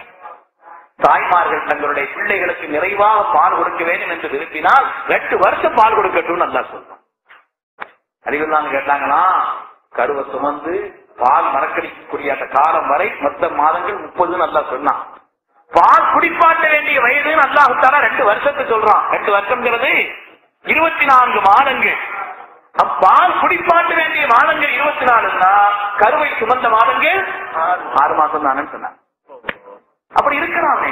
தாய்மார்கள் தங்களுடைய பிள்ளைகளுக்கு நிறைவாக பால் கொடுக்க வேண்டும் என்று விரும்பினால் எட்டு வருஷம் பால் கொடுக்கட்டும் நல்லா சொல்றான் அறிவுதான் கேட்டாங்களா கருவை சுமந்து பால் மறக்கடிக்கக்கூடிய அந்த காலம் வரை மொத்த மாதங்கள் முப்பது நல்லா சொன்னான் பால் குடிப்பாட்ட வேண்டிய வயது அல்லாஹுத்தாலா ரெண்டு வருஷத்தை சொல்றான் ரெண்டு வருஷம்ங்கிறது இருபத்தி நான்கு மாதங்கள் பால் குடிப்பாட்ட வேண்டிய மாதங்கள் இருபத்தி நாலுன்னா கருவை சுமந்த மாதங்கள் ஆறு மாசம் தானே சொன்னாங்க அப்படி இருக்கிறானே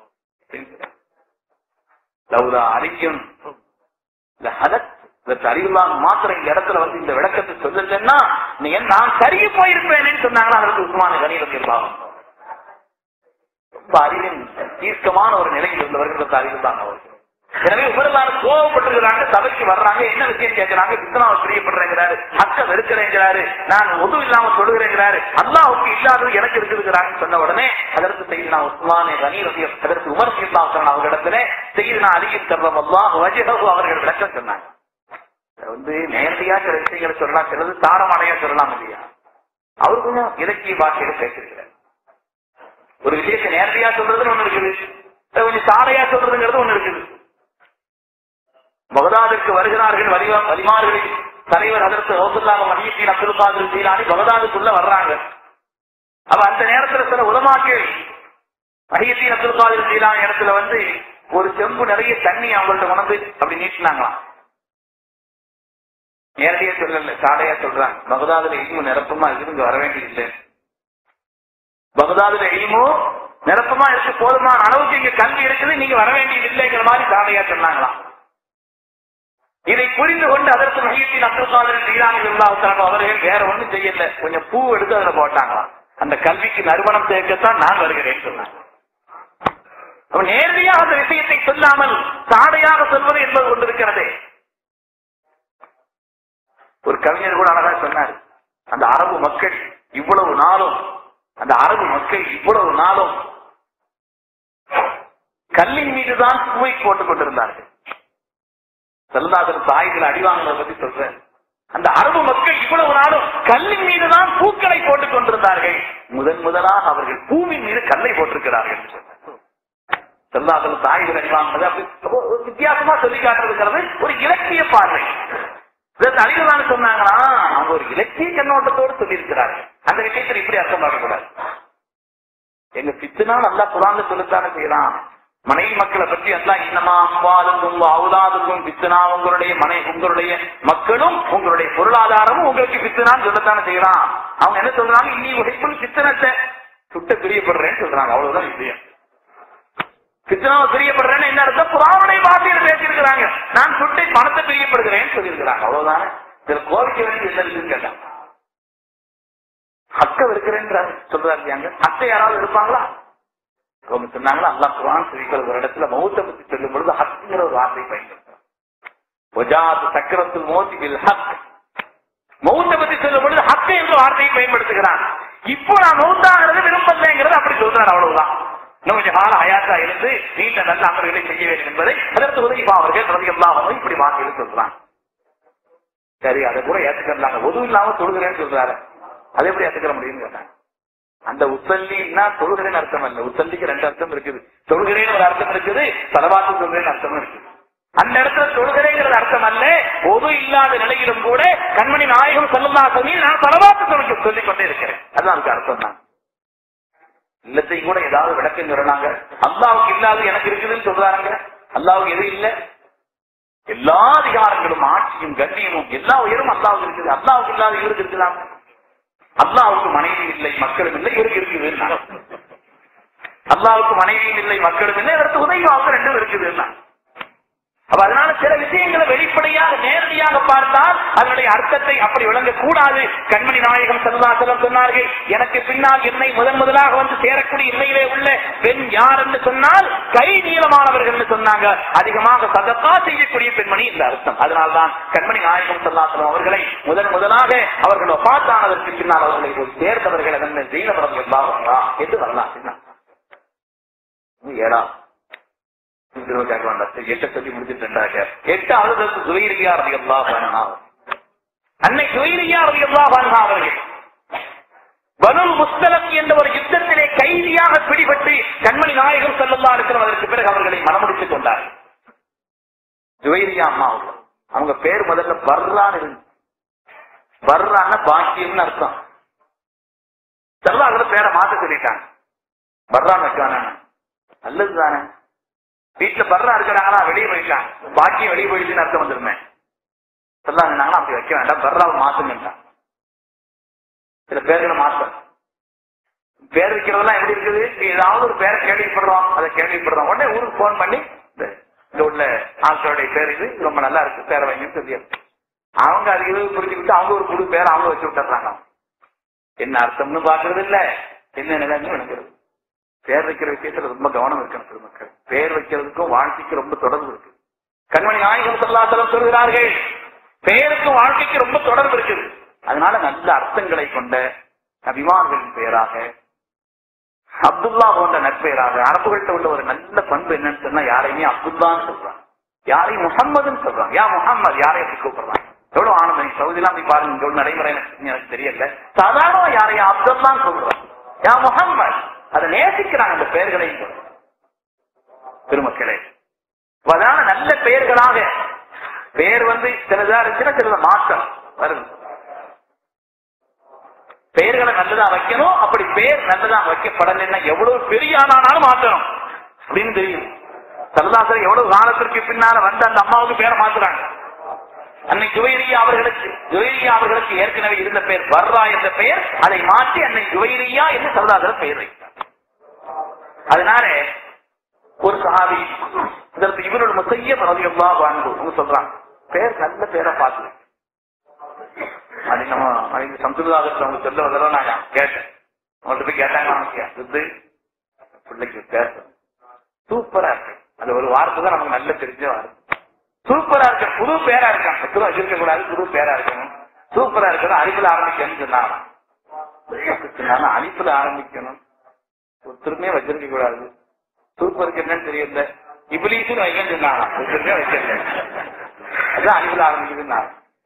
லவ்லா அரிக்கும் இதற்கு அறிவில்லாம மாத்திரம் இந்த இடத்துல வந்து இந்த விளக்கத்தை சொல்லலன்னா நீ நான் கருகி போயிருப்பேன்னு சொன்னாங்கன்னா அதற்கு உஸ்மான கணிதம் இருப்பாங்க ரொம்ப அறிவின் தீர்க்கமான ஒரு நிலையில் இருந்தவர்கள் அறிவுதான் அவர்கள் எனவே உமரலான கோவப்பட்டிருக்கிறாங்க சபைக்கு வர்றாங்க என்ன விஷயம் கேட்கிறாங்க பித்தனாவை பிரியப்படுறேங்கிறாரு அக்க வெறுக்கிறேங்கிறாரு நான் உது இல்லாம சொல்லுகிறேங்கிறாரு அல்லாவுக்கு இல்லாதது எனக்கு இருக்குதுங்கிறாங்கன்னு சொன்ன உடனே அதற்கு செய்து நான் உஸ்மானே கனீரதியம் அதற்கு உமர் சீர்லாம் அவர்களிடத்துல செய்து நான் அலியின் தர்றம் அல்லாஹ் வஜகவு அவர்கள் விளக்கம் சொன்னாங்க வந்து நேரடியா சில விஷயங்களை சொல்லலாம் சிலது தாரமடையா சொல்லலாம் இல்லையா அவர் கொஞ்சம் இலக்கிய பாஷையில பேசிருக்கிறார் ஒரு விஷயத்தை நேரடியா சொல்றதுன்னு ஒண்ணு இருக்குது கொஞ்சம் சாரையா சொல்றதுங்கிறது ஒண்ணு இருக்குது பகதாதிற்கு வருகிறார்கள் வலிமா வலிமார்களில் தலைவர் அதற்கு ரோசுல்லாம மணியத்தின் அப்துல் காதர் ஜீலானி பகதாதுக்குள்ள வர்றாங்க அப்ப அந்த நேரத்துல சில உலமாக்கள் மணியத்தின் அப்துல் காதர் ஜீலானி இடத்துல வந்து ஒரு செம்பு நிறைய தண்ணி அவங்கள்ட்ட உணர்ந்து அப்படி நீட்டினாங்களாம் நேரடியா சொல்லல சாடையா சொல்றாங்க பகதாதுல இல்மு நிரப்பமா இருக்கு இங்க வர வேண்டியதில்லை பகதாதுல இல்மு நிரப்பமா இருக்கு போதுமான அளவுக்கு இங்க கல்வி இருக்குது நீங்க வர வேண்டியது இல்லைங்கிற மாதிரி சாடையா சொன்னாங்களாம் இதை புரிந்து கொண்டு அதற்கு மையத்தின் அப்துல் காதர் ஜீலானி இல்லாவுத்தாங்க அவர்கள் வேற ஒண்ணும் செய்யல கொஞ்சம் பூ எடுத்து அதுல போட்டாங்களாம் அந்த கல்விக்கு நறுமணம் சேர்க்கத்தான் நான் வருகிறேன் சொன்னாங்க அப்ப நேரடியாக அந்த விஷயத்தை சொல்லாமல் சாடையாக சொல்வது என்பது கொண்டிருக்கிறதே ஒரு கவிஞர் கூட அழகா சொன்னார் அந்த அரபு மக்கள் இவ்வளவு நாளும் அந்த அரபு மக்கள் இவ்வளவு நாளும் கல்லின் மீதுதான் பூவை போட்டுக் கொண்டிருந்தார்கள் செல்லாதன் தாய்கள் அடிவாங்களை பத்தி சொல்றேன் அந்த அரபு மக்கள் இவ்வளவு நாளும் கல்லின் மீதுதான் பூக்களை போட்டுக் கொண்டிருந்தார்கள் முதன் முதலாக அவர்கள் பூவின் மீது கல்லை போட்டிருக்கிறார்கள் செல்லாதன் தாய்கள் அடிவாங்க அப்படி வித்தியாசமா சொல்லி காட்டுறதுங்கிறது ஒரு இலக்கிய பார்வை அழிவுதான் சொன்னாங்கன்னா அவங்க ஒரு இலக்கிய கண்ணோட்டத்தோடு சொல்லியிருக்கிறாங்க அந்த விஷயத்தில் இப்படி அர்த்தம் பார்க்கக்கூடாது எங்க பித்துனா நல்லா குரான் சொல்லித்தானே செய்யலாம் மனைவி மக்களை பற்றி எல்லாம் இன்னமா அம்பாதுக்கும் அவுலாதுக்கும் பித்தனா உங்களுடைய மனை உங்களுடைய மக்களும் உங்களுடைய பொருளாதாரமும் உங்களுக்கு பித்தனான்னு சொல்லத்தானே செய்யலாம் அவங்க என்ன சொல்றாங்க இன்னி உழைப்பும் பித்தனத்தை சுட்ட பிரியப்படுறேன்னு சொல்றாங்க அவ்வளவுதான் விஷயம் பித்தனாவை பிரியப்படுறேன்னு என்ன அர்த்தம் புறாவுடைய வார்த்தையில் பேசியிருக்கிறாங்க நான் சுட்டை பணத்தை பிரியப்படுகிறேன்னு சொல்லியிருக்கிறாங்க அவ்வளவுதானே இதுல கோரிக்கை வேண்டிய என்ன இருக்குன்னு கேட்டாங்க ஹக்க இருக்கிறேன்றாங்க சொல்றாங்க ஹக்க யாராவது இருப்பாங்களா அவங்க சொன்னாங்களா அல்லா குரான் சொல்லிக்கிற ஒரு இடத்துல மௌத்த பத்தி சொல்லும் பொழுது ஹக்குங்கிற ஒரு வார்த்தை பயன்படுத்துறாங்க சக்கரத்தில் மோதி ஹக் மௌத்த பத்தி சொல்லும் பொழுது ஹக்க என்ற வார்த்தையை பயன்படுத்துகிறான் இப்போ நான் மௌத்தாகிறது விரும்பலைங்கிறது அப்படி சொல்றாரு அவ்வளவுதான் இன்னும் கொஞ்சம் கால அயாத்தா இருந்து நீண்ட நல்ல அமர்களை செய்ய வேண்டும் என்பதை அதற்கு உதவி அவர்கள் ரவியல்லாமல் இப்படி வார்த்தையில் சொல்றாங்க சரி அதை கூட ஏத்துக்கிறாங்க உதவி இல்லாம தொழுகிறேன்னு சொல்றாரு அதை எப்படி ஏத்துக்கிற முடியும்னு கேட்டாங்க அந்த உத்தல்லின்னா தொழுகிறேன்னு அர்த்தம் அல்ல உத்தல்லிக்கு ரெண்டு அர்த்தம் இருக்குது தொழுகிறேன்னு ஒரு அர்த்தம் இருக்குது தலவாத்து சொல்றேன்னு அர்த்தம் இருக்குது அந்த இடத்துல தொழுகிறேங்கிறது அர்த்தம் அல்ல பொது இல்லாத நிலையிலும் கூட கண்மணி நாயகம் செல்லுமா சொல்லி நான் தலவாத்து சொல்ல சொல்லிக் கொண்டே இருக்கிறேன் அதுதான் அதுக்கு அர்த்தம் தான் இல்லத்தையும் கூட ஏதாவது விளக்கம் சொல்றாங்க அல்லாவுக்கு இல்லாத எனக்கு இருக்குதுன்னு சொல்றாங்க அல்லாவுக்கு எது இல்ல எல்லா அதிகாரங்களும் ஆட்சியும் கண்ணியமும் எல்லா உயரும் அல்லாவுக்கு இருக்குது அல்லாவுக்கு இல்லாத இவருக்கு இருக்குதான் அல்லாவுக்கு மனைவி இல்லை மக்களும் இல்லை இவருக்கு இருக்குது அல்லாவுக்கு மனைவியும் இல்லை மக்களும் இல்லை இதற்கு உதவியாக ரெண்டும் இருக்குது அப்ப அதனால சில விஷயங்களை வெளிப்படையாக நேரடியாக பார்த்தால் அதனுடைய அர்த்தத்தை அப்படி விளங்க கூடாது கண்மணி நாயகம் செல்வாசலம் சொன்னார்கள் எனக்கு பின்னால் என்னை முதன் முதலாக வந்து சேரக்கூடிய இல்லையிலே உள்ள பெண் யார் என்று சொன்னால் கை நீளமானவர்கள் என்று சொன்னாங்க அதிகமாக சதப்பா செய்யக்கூடிய பெண்மணி இந்த அர்த்தம் அதனால்தான் கண்மணி நாயகம் செல்லாசலம் அவர்களை முதன் முதலாக அவர்கள் ஒப்பாத்தானதற்கு பின்னால் அவர்களை ஒரு சேர்ந்தவர்கள் அதன் ஜெயினபுரம் எல்லாவங்களா என்று வரலாம் ஏழா எட்ட சொல்லி முடிச்சுட்டாங்க எட்டாவது சுவைரியா ரவி அல்லா அன்னை சுவைரியா ரவி அல்லா அவர்கள் பனுல் முஸ்தலக் என்ற ஒரு யுத்தத்திலே கைதியாக பிடிபட்டு கண்மணி நாயகம் செல்லல்லா இருக்கிற அதற்கு பிறகு அவர்களை மனமுடித்துக் கொண்டார் ஜுவைரியா அம்மா அவங்க அவங்க பேர் முதல்ல பர்ரான்னு இருந்து பர்ரான பாக்கியம்னு அர்த்தம் செல்லாத பேரை மாத்த சொல்லிட்டாங்க பர்ரான் வைக்கான நல்லது தானே வீட்டுல பர்றா இருக்கிறாங்களா வெளியே போயிட்டாங்க பாக்கியம் வெளியே போயிடுச்சுன்னு அர்த்தம் வந்துருமே சொல்லா இருந்தாங்கன்னா அப்படி வைக்க வேண்டாம் பர்ராவை மாத்துங்கன்றான் சில பேர்களை மாத்தம் பேர் வைக்கிறதெல்லாம் எப்படி இருக்குது ஏதாவது ஒரு பேரை கேள்விப்படுறோம் அதை கேள்விப்படுறோம் உடனே ஊருக்கு போன் பண்ணி இந்த இங்க உள்ள ஆட்களுடைய பேர் இது ரொம்ப நல்லா இருக்கு பேரை வைங்கன்னு சொல்லி அவங்க அது இது புரிஞ்சுக்கிட்டு அவங்க ஒரு புது பேரை அவங்க வச்சு விட்டுறாங்க என்ன அர்த்தம்னு பாக்குறது இல்ல என்ன நிலைன்னு நினைக்கிறது பேர் வைக்கிற விஷயத்துல ரொம்ப கவனம் இருக்கணும் பெருமக்கள் பேர் வைக்கிறதுக்கும் வாழ்க்கைக்கு ரொம்ப தொடர்பு இருக்கு கண்மணி நாயகம் சொல்லாத்தலம் சொல்கிறார்கள் பெயருக்கும் வாழ்க்கைக்கு ரொம்ப தொடர்பு இருக்குது அதனால நல்ல அர்த்தங்களை கொண்ட நபிமார்களின் பெயராக அப்துல்லா போன்ற நட்பெயராக அரபுகள்கிட்ட உள்ள ஒரு நல்ல பண்பு என்னன்னு சொன்னா யாரையுமே அப்துல்லான்னு சொல்றாங்க யாரையும் முகம்மதுன்னு சொல்றாங்க யா முகம்மது யாரையும் அப்படி கூப்பிடுறாங்க எவ்வளவு ஆனந்தம் சவுதிலாம் போய் பாருங்க இங்க உள்ள நடைமுறை எனக்கு எனக்கு தெரியல சாதாரண யாரையும் அப்துல்லான்னு கூப்பிடுறாங்க யா முகம்மது அதை நேசிக்கிறாங்க அந்த பெயர்களையும் கூட. பெருமக்களே அதனால நல்ல பெயர்களாக பெயர் வந்து சிலதா இருந்துச்சுன்னா சிலத மாற்றம் வருது பெயர்களை நல்லதா வைக்கணும் அப்படி பெயர் நல்லதா வைக்கப்படலைன்னா எவ்வளவு பெரிய ஆளானாலும் மாற்றணும் அப்படின்னு தெரியும் சரதாசர் எவ்வளவு காலத்திற்கு பின்னால வந்து அந்த அம்மாவுக்கு பேரை மாத்துறாங்க அன்னை ஜுவைரியா அவர்களுக்கு ஜுவைரியா அவர்களுக்கு ஏற்கனவே இருந்த பெயர் வர்றா என்ற பெயர் அதை மாற்றி அன்னை ஜுவைரியா என்று சரதாசர் பெயர் வைத்தார் அதனால ஒரு சஹாபி இதற்கு இவரோட முசைய ரலியல்லா வாழ்ந்து சொல்றாங்க பேர் நல்ல பேரை பார்த்து அது நம்ம அது சம்ஸ்கிருதாகத்தில் அவங்க சொல்ல வந்ததோ நான் கேட்டேன் அவங்கள்ட்ட போய் கேட்டாங்க அவங்க இது பிள்ளைக்கு பேச சூப்பரா இருக்கு அது ஒரு வார்த்தை தான் நமக்கு நல்ல தெரிஞ்ச வார்த்தை சூப்பரா இருக்கு புது பேரா இருக்கான் புது வச்சிருக்க கூடாது புது பேரா இருக்கணும் சூப்பரா இருக்கணும் அழிப்புல ஆரம்பிக்கணும்னு சொன்னாங்க சொன்னாங்க அழிப்புல ஆரம்பிக்கணும் ஒருத்தருமே வச்சிருக்க கூடாது சூப்பருக்கு என்னன்னு தெரியல இபிலீசுன்னு வைக்கன்னு சொன்னாங்க ஒருத்தருமே வைக்கல அதான் அழிவுல ஆரம்பிக்குதுன்னாங்க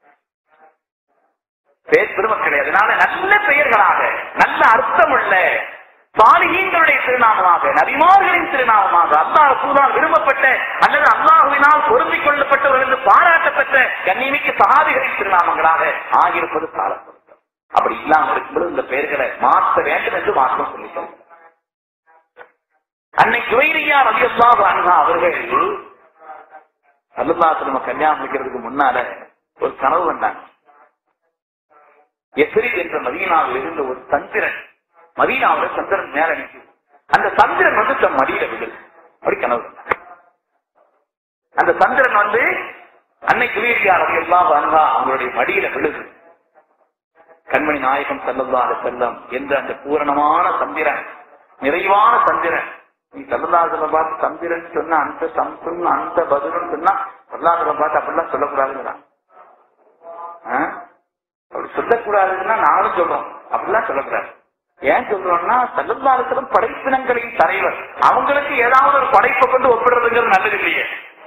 பேர் பெருமக்களே அதனால நல்ல பெயர்களாக நல்ல அர்த்தமுள்ள சாலிகீன்களுடைய திருநாமமாக நபிமார்களின் திருநாமமாக அல்லாஹ் சூழால் விரும்பப்பட்ட அல்லது அல்லாஹுவினால் பொருந்திக் கொள்ளப்பட்டவர்கள் என்று பாராட்டப்பட்ட கண்ணிமிக்க சகாதிகளின் திருநாமங்களாக ஆகியிருப்பது காலப்பொருத்தம் அப்படி இல்லாமல் இருக்கும்போது இந்த பெயர்களை மாற்ற வேண்டும் என்று மாற்றம் சொல்லிட்டோம் அன்னை ஜுவைரியா ரவியல்லா அன்ஹா அவர்கள் அல்லல்லாத்து நம்ம கல்யாணம் வைக்கிறதுக்கு முன்னால ஒரு கனவு வந்தாங்க எஸ்ரி என்ற மதீனாவில் இருந்த ஒரு சந்திரன் மதீனாவோட சந்திரன் மேல நிற்குது அந்த சந்திரன் வந்து தன் மடியில விடுது அப்படி கனவு கண்டாங்க. அந்த சந்திரன் வந்து அன்னை குளிர்ச்சியார் எல்லாம் வந்தா அவங்களுடைய மடியில விழுது கண்மணி நாயகம் செல்லல்லா செல்லம் என்ற அந்த பூரணமான சந்திரன் நிறைவான சந்திரன் நீ சல்லல்லாஹுல பார்த்து சந்திரன் சொன்ன அந்த சம்சுன் அந்த பதிலும் சொன்னா சல்லாஹுல பார்த்து அப்படிலாம் சொல்லக்கூடாதுங்கிறான் ஆ? அப்படி சொல்லக்கூடாதுன்னா நாங்களும் சொல்றோம் அப்படிலாம் சொல்லக்கூடாது ஏன் சொல்றோம்னா சல்லல்லாஹுலம் படைப்பினங்களின் தலைவர் அவங்களுக்கு ஏதாவது ஒரு படைப்பை கொண்டு ஒப்பிடுறதுங்கிறது நல்லது இல்லையே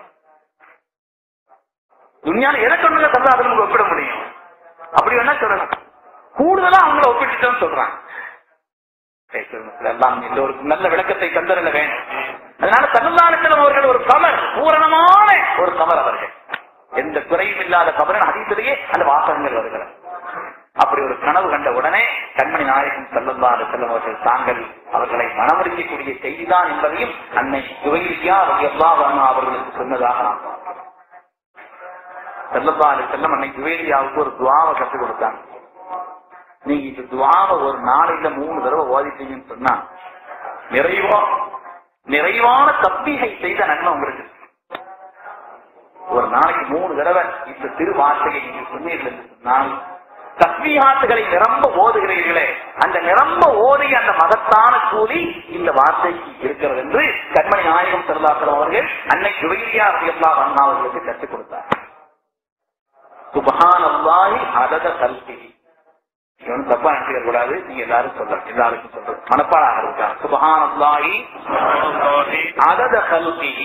துணியால எதை கொண்டு சல்லாஹுலம் ஒப்பிட முடியும் அப்படி வேணா சொல்லலாம் கூடுதலா அவங்கள ஒப்பிட்டுட்டோம்னு சொல்றாங்க சரி, பெருமக்களே, எல்லாம் எல்லோருக்கும் நல்ல விளக்கத்தை தந்திரல வேண்டும் அதனால தமிழ்நாட்டிலும் அவர்கள் ஒரு கமர் பூரணமான ஒரு கமர் அவர்கள் எந்த குறையும் இல்லாத கமரன் அதிகத்திலேயே அந்த வாசகங்கள் வருகிறது அப்படி ஒரு கனவு கண்ட உடனே கண்மணி நாயகம் செல்லல்லா செல்லும் அவர்கள் தாங்கள் அவர்களை மனமறிக்கக்கூடிய செய்திதான் என்பதையும் அன்னை சுவையா எல்லா அவர்களுக்கு சொன்னதாக நாம் பார்க்கிறோம். செல்லல்லா செல்லம் அன்னை சுவேலியாவுக்கு ஒரு துவாவை கற்றுக் கொடுத்தாங்க நீங்க இந்த துவாவை ஒரு நாளையில மூணு தடவை ஓதிட்டீங்கன்னு சொன்னா நிறைவா நிறைவான தப்பிகை செய்த நன்மை உங்களுக்கு ஒரு நாளைக்கு மூணு தடவை இந்த திரு வார்த்தையை நீங்க சொன்னீர்கள் என்று சொன்னால் தஸ்மீகாத்துகளை நிரம்ப ஓதுகிறீர்களே அந்த நிரம்ப ஓதிய அந்த மகத்தான கூலி இந்த வார்த்தைக்கு இருக்கிறது என்று கண்மணி நாயகம் திருதாசலம் அவர்கள் அன்னை ஜுவையா ரலியல்லா அண்ணா அவர்களுக்கு கற்றுக் கொடுத்தார் சுபஹான் அல்லாஹி அதத கல்வி இவன் தப்பா நினைக்க கூடாது நீங்க எல்லாரும் சொல்லலாம் எல்லாருக்கும் சொல்றது மனப்பாடாக இருக்கா சுபஹான் அல்லாஹி அதத கல்விஹி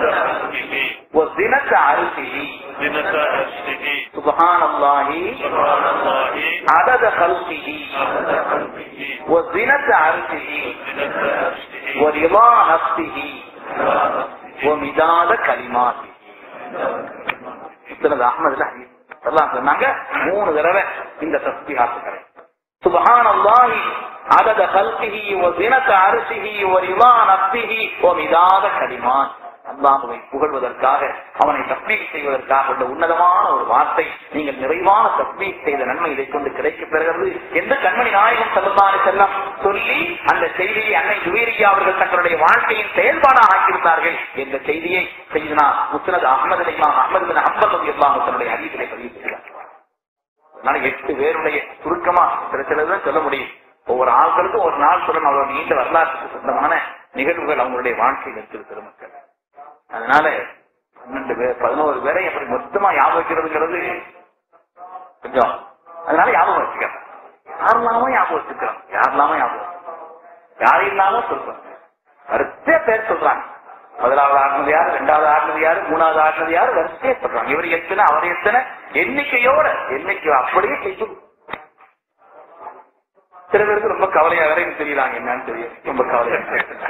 وزنة عرشه سبحان الله عدد خلقه وزنة عرشه ورضا نفسه ومداد كلماته முஸ்தனது அஹ்மதுல ஹதீஸ் எல்லாம் சொன்னாங்க மூணு தடவை இந்த தஸ்பீஹாத்துக்களை சுபஹான் அல்லாஹி عدد خلقه وزنة عرشه ورضا نفسه ومداد كلمات அல்லாஹுவை புகழ்வதற்காக அவனை தஸ்மீக் செய்வதற்காக உள்ள உன்னதமான ஒரு வார்த்தை நீங்கள் நிறைவான தஸ்மீக் செய்த நன்மை இதை கொண்டு கிடைக்கப் பெறுகிறது என்று கண்மணி நாயகம் செல்லத்தாறு செல்லம் சொல்லி அந்த செய்தியை அன்னை ஜுவேரியா அவர்கள் தங்களுடைய வாழ்க்கையின் செயல்பாடாக ஆக்கியிருந்தார்கள் என்ற செய்தியை செய்தனா முஸ்னத் அகமது இமாம் அகமது பின் ஹம்பல் ரலியல்லாஹு தன்னுடைய ஹதீஸிலே பதிவு செய்கிறார் அதனால எட்டு பேருடைய சுருக்கமா சில சிலதான் சொல்ல முடியும் ஒவ்வொரு ஆட்களுக்கும் ஒரு நாள் சொல்லணும் அவ்வளவு நீண்ட வரலாற்றுக்கு சொந்தமான நிகழ்வுகள் அவங்களுடைய வாழ்க்கையில் இருக்குது பெருமக்கள் அதனால பன்னெண்டு பேர் பதினோரு பேரை எப்படி மொத்தமா ஞாபகம் வைக்கிறதுங்கிறது கொஞ்சம் அதனால ஞாபகம் வச்சுக்கிறோம் யாரெல்லாமோ ஞாபகம் வச்சுக்கிறோம் யாரெல்லாமோ ஞாபகம் யார் இல்லாம சொல்றோம் வரிசையா பேர் சொல்றாங்க முதலாவது ஆடினது யாரு ரெண்டாவது ஆடினது யாரு மூணாவது ஆடினது யாரு வரிசையா சொல்றாங்க இவர் எத்தனை அவர் எத்தனை எண்ணிக்கையோட எண்ணிக்கை அப்படியே செய்யும் சில பேருக்கு ரொம்ப கவலையா வேற எனக்கு தெரியலாங்க என்னன்னு தெரியும் ரொம்ப கவலையா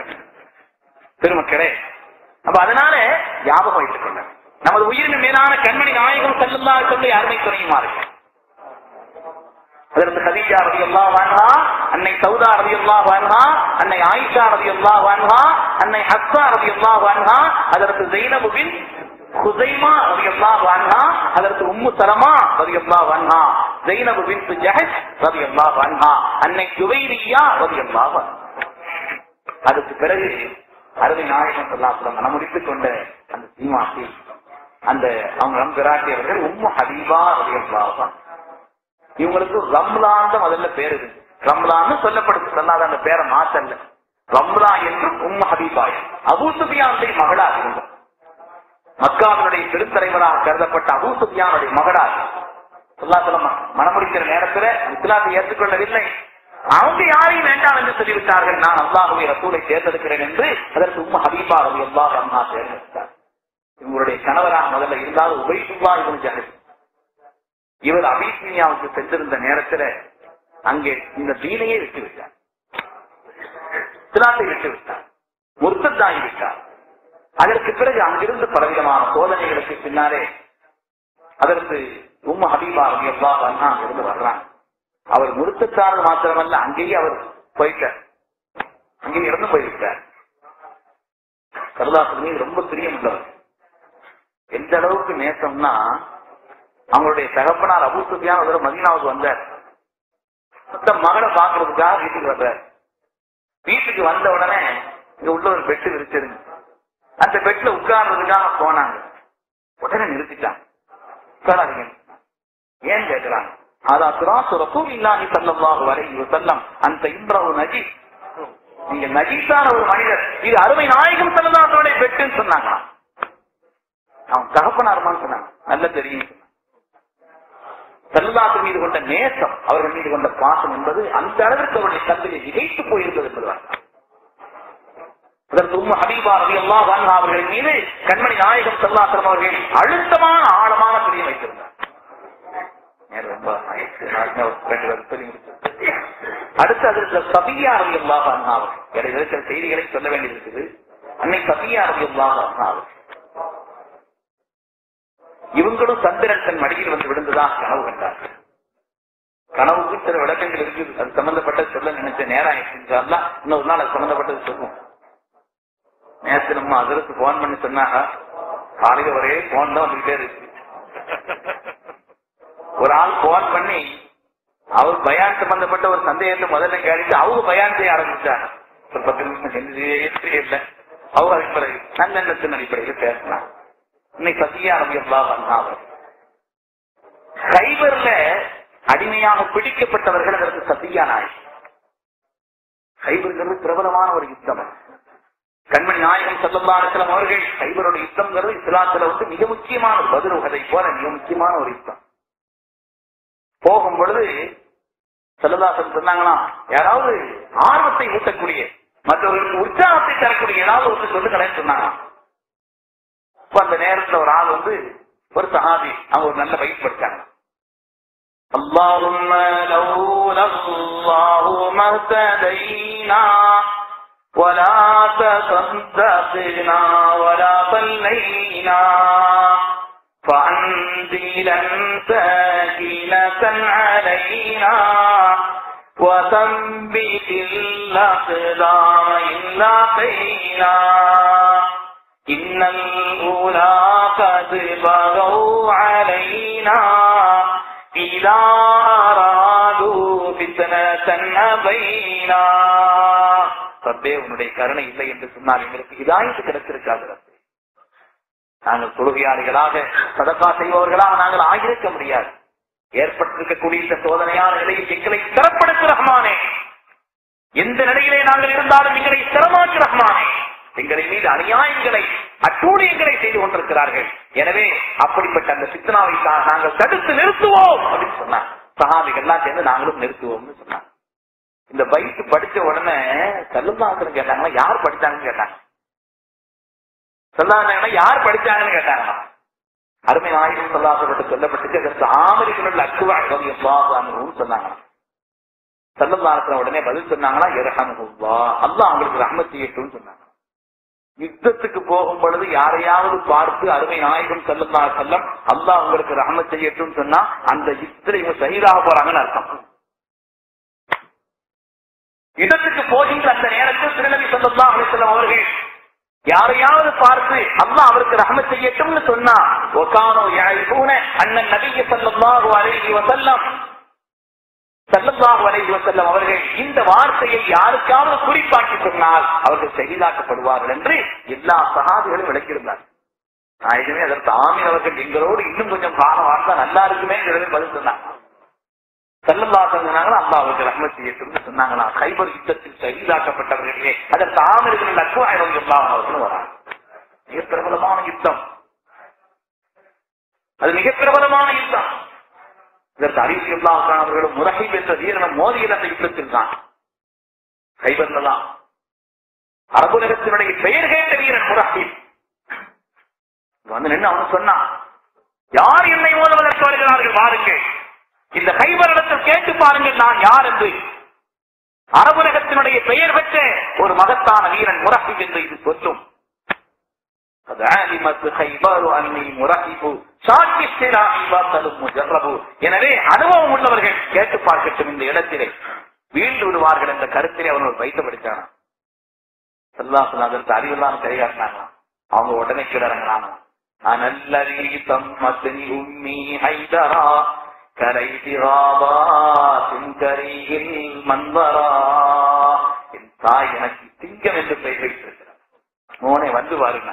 பெருமக்களே அப்ப அதனால ஞாபகம் வைத்துக் கொள்ள நமது உயிரின் மேலான கண்மணி நாயகம் செல்லுல்லா சொல்லி அருமை துணையுமா இருக்கு அதற்கு ஹதீஜா ரதி அல்லா வான்ஹா அன்னை சௌதா ரதி அல்லா வான்ஹா அன்னை ஆயிஷா ரதி அல்லா வான்ஹா அன்னை ஹஸ்ஸா ரதி அல்லா வான்ஹா அதற்கு ஜெய்னபுவின் ஹுசைமா ரதி அல்லா வான்ஹா அதற்கு உம்மு சலமா ரதி அல்லா வான்ஹா ஜெய்னபு பின் ஜஹஷ் ரதி அல்லா வான்ஹா அன்னை ஜுவைரியா ரதி அல்லா அதுக்கு பிறகு அருமை நாயகம் சொல்லாத்துல மனமுடித்துக் கொண்ட அந்த சீமாசி அந்த அவங்க பிராட்டி அவர்கள் உம்மு ஹபீபா ரதி அல்லா இவங்களுக்கு ரம்லான் முதல்ல பேர் இருக்கு ரம்லான்னு சொல்லப்படுது சொல்லாத அந்த பேரை மாத்தல்ல ரம்லா என்று உம் ஹபீபாய் அபூ சுபியானுடைய மகளாக இருந்தார் மக்காவினுடைய பெருத்தலைவராக கருதப்பட்ட அபூ சுபியானுடைய மகளாக சொல்லா சொல்ல மனமுடிக்கிற நேரத்துல இஸ்லாத்தை ஏற்றுக்கொள்ளவில்லை அவங்க யாரையும் வேண்டாம் என்று சொல்லிவிட்டார்கள் நான் அல்லாஹுவை ரசூலை தேர்ந்தெடுக்கிறேன் என்று அதற்கு உம்ம ஹபீபா ரவி அல்லாஹ் அம்மா தேர்ந்தெடுத்தார் இவங்களுடைய கணவராக முதல்ல இருந்தால் உபைசுல்லா இவன் ஜஹத் இவர் அபிசீனியாவுக்கு சென்றிருந்த நேரத்துல அங்கே இந்த தீனையே விட்டு விட்டார் சிலாத்தை விட்டு விட்டார் முர்த்தத்தாகி விட்டார் அதற்கு பிறகு அங்கிருந்து பலவிதமான சோதனைகளுக்கு பின்னாலே அதற்கு உம்ம ஹபீபா எல்லா அண்ணா அங்கிருந்து வர்றாங்க அவர் முருத்தத்தாரர் மாத்திரமல்ல அங்கேயே அவர் போயிட்டார் அங்கேயே இறந்து போய்விட்டார் கருதாசன் மீது ரொம்ப பிரியம் உள்ளவர் எந்த அளவுக்கு நேசம்னா அவங்களுடைய தகப்பனார் அபு சுஃபியான் ஒரு மதீனாவுக்கு வந்தார் மொத்த மகனை பாக்குறதுக்காக வீட்டுக்கு வர்றார் வீட்டுக்கு வந்த உடனே இங்க உள்ள ஒரு பெட்டு விரிச்சிருங்க அந்த பெட்ல உட்கார்றதுக்காக போனாங்க உடனே நிறுத்திட்டாங்க உட்காராதீங்க ஏன் கேட்கிறாங்க அதா சுராசு ரசூல் இல்லாஹி ஸல்லல்லாஹு அலைஹி வஸல்லம் அந்த இம்ரவு நஜி நீங்க நஜீஸான ஒரு மனிதர் இது அருமை நாயகம் ஸல்லல்லாஹு பெட்டுன்னு சொன்னாங்க அவன் தகப்பனாருமான்னு சொன்னாங்க நல்ல தெரியும் செல்லாத்து மீது கொண்ட நேசம் அவர்கள் மீது கொண்ட பாசம் என்பது அந்த அளவிற்கு அவருடைய கல்வியை இணைத்து போயிருந்தது என்பதுதான் அதற்கு உம்ம ஹபீபா ரவி அல்லா அவர்கள் மீது கண்மணி நாயகம் செல்லாத்திரம் அவர்கள் அழுத்தமான ஆழமான பிரியம் வைத்திருந்தார் ரொம்ப அடுத்து அதற்கு சபியா ரவி அல்லா அவர்கள் இடையில இருக்கிற செய்திகளை சொல்ல வேண்டியிருக்குது அன்னை சபியா ரவி அல்லா அவர்கள் இவங்களும் சந்திரன் தன் மடியில் வந்து விழுந்துதான் கனவு கண்டார்கள் கனவுக்கு சில விளக்கங்கள் இருக்குது அது சம்பந்தப்பட்ட சொல்ல நினைச்ச நேரம் ஆயிடுச்சுன்னா இன்னொரு நாள் அது சம்பந்தப்பட்டது சொல்லுவோம் நேரத்து நம்ம அதற்கு போன் பண்ணி சொன்னாங்க காலையில ஒரே போன் தான் வந்துகிட்டே இருக்கு ஒரு ஆள் போன் பண்ணி அவர் பயான் சம்பந்தப்பட்ட ஒரு சந்தேகத்தை முதல்ல கேட்டுட்டு அவங்க பயான் செய்ய ஆரம்பிச்சாங்க ஒரு பத்து நிமிஷம் செஞ்சு இல்லை அவங்க அதுக்கு பிறகு நல்ல எண்ணத்தின் அடிப்படையில் பேசினாங்க இன்னைக்கு சத்தியா ரபியல்லா வந்தாங்க கைபர்ல அடிமையாக பிடிக்கப்பட்டவர்கள் அதற்கு சத்தியா நாய் கைபர்ங்கிறது பிரபலமான ஒரு யுத்தம் கண்மணி நாயகம் செல்லல்லாசலம் அவர்கள் கைபரோட யுத்தம்ங்கிறது இஸ்லாத்துல வந்து மிக முக்கியமான பதில் கதை போல மிக முக்கியமான ஒரு யுத்தம் போகும் பொழுது செல்லதாசன் சொன்னாங்கன்னா யாராவது ஆர்வத்தை ஊட்டக்கூடிய மற்றவர்களுக்கு உற்சாகத்தை தரக்கூடிய ஏதாவது ஒன்று சொல்லுங்களேன்னு சொன்னாங்க இப்ப அந்த நேரத்துல ஒரு ஆள் வந்து ஒரு சஹாபி அவங்க ஒரு நல்ல பயிர் படிச்சாங்க اللهم لولا الله ما اهتدينا ولا تصدقنا ولا صلينا فأنزلا ساكنة علينا وثبت الأقدام إن لاقينا إن الأولى قد بغوا علينا إذا أرادوا فتنة أبينا ரப்பே உன்னுடைய கருணை இல்லை என்று சொன்னால் எங்களுக்கு இதாயத்து கிடைத்திருக்காது ரப்பே நாங்கள் தொழுகையாளிகளாக சதக்கா செய்பவர்களாக நாங்கள் ஆகியிருக்க முடியாது ஏற்பட்டிருக்கக்கூடிய இந்த சோதனையான நிலையில் எங்களை சிறப்படுத்து ரஹ்மானே எந்த நிலையிலே நாங்கள் இருந்தாலும் எங்களை சிரமாக்கு ரஹ்மானே எங்களை மீது அநியாயங்களை அட்டூழியங்களை செய்து கொண்டிருக்கிறார்கள் எனவே அப்படிப்பட்ட அந்த சித்தனாவை தா- நாங்கள் தடுத்து நிறுத்துவோம் அப்படின்னு சொன்னாங்க சஹாபிகள்லாம் சேர்ந்து நாங்களும் நிறுத்துவோம்னு சொன்னாங்க இந்த பைக்கு படிச்ச உடனே கல்லுந்தாசன் கேட்டாங்கன்னா யார் படிச்சாங்கன்னு கேட்டாங்க சொல்லாங்கன்னா யார் படிச்சாங்கன்னு கேட்டாங்க அருமை நாயகம் சொல்லாசப்பட்டு சொல்லப்பட்டுச்சு அதற்கு ஆமரிகள் அக்குவா எவ்வாறு சொன்னாங்க சல்லல்லாஹு உடனே பதில் சொன்னாங்களா இரஹமுல்லா அல்லாஹ் அவங்களுக்கு ரஹ்மத் செய்யட்டும்னு சொன்னாங்க யுத்தத்துக்கு போகும் பொழுது யாரையாவது பார்த்து அருமை நாயகம் செல்லல்லா செல்லம் அல்லாஹ் உங்களுக்கு ரஹ்மத் செய்யட்டும்னு சொன்னா அந்த யுத்தத்தில் இவங்க சகிதாக போறாங்கன்னு அர்த்தம் யுத்தத்துக்கு போகின்ற அந்த நேரத்தில் திருநபி சொல்லல்லா அலிசல்லம் அவர்கள் யாரையாவது பார்த்து அல்லாஹ் அவருக்கு ரஹ்மத் செய்யட்டும்னு சொன்னா ஒகானோ யாழிபூன அண்ணன் நபிய சல்லல்லாஹு அலைஹி வஸல்லம் சல்லல்லாஹு அலைஹி வஸல்லம் அவர்கள் இந்த வார்த்தையை யாருக்காவது குறிப்பாக்கி சொன்னால் அவர்கள் செயலாக்கப்படுவார்கள் என்று எல்லா சகாதிகளும் விளக்கியிருந்தார் நாயகமே அதற்கு ஆமீன் அவர்கள் எங்களோடு இன்னும் கொஞ்சம் காலம் வாழ்ந்தா நல்லா இருக்குமே பதில் சொன்னாங்க சல்லல்லா சொன்னாங்களா அல்லாஹ் அவருக்கு ரஹ்மத் செய்யட்டும்னு சொன்னாங்களா கைபர் யுத்தத்தில் செயலாக்கப்பட்டவர்களே அதற்கு ஆமீர்கள் அக்குவாயிரம் எல்லாம் அவர்களும் வராங்க மிக பிரபலமான யுத்தம் அது மிக பிரபலமான யுத்தம் இதற்கு அறிவு இல்லாமல் அவர்களும் முரஹிப் என்ற வீரனம் மோதியில் அந்த யுத்தத்தில் தான் கைபர்ல தான் அரபுலகத்தினுடைய பெயர் கேட்ட வீரன் முரஹிப் வந்து நின்று அவன் சொன்னான் யார் என்னை மோதுவதற்கு வருகிறார்கள் வாருங்கள் இந்த கைவரிடத்தில் கேட்டு பாருங்கள் நான் யார் என்று அரபுலகத்தினுடைய பெயர் பெற்ற ஒரு மகத்தான வீரன் முரஹிப் என்று இது சொல்லும் قد علمت خيبر أني مرحب شاك السلاح باطل مجرب எனவே அனுபவம் உள்ளவர்கள் கேட்டு பார்க்கட்டும் இந்த இடத்திலே வீழ்ந்து விடுவார்கள் என்ற கருத்திலே அவர்கள் வைத்தபடிச்சானா சொல்லாசல் அதற்கு அறிவில்லாம கையாட்டினாங்க அவங்க உடனே கிடறாங்களாம் அனல்லதி தம்மத்தின் உம்மி ஹைதரா கரைதி ராபாத்தின் கரையில் மன்வரா என் தாய் எனக்கு திங்கம் என்று பெயர் வைத்திருக்கிறார் மோனை வந்து பாருங்க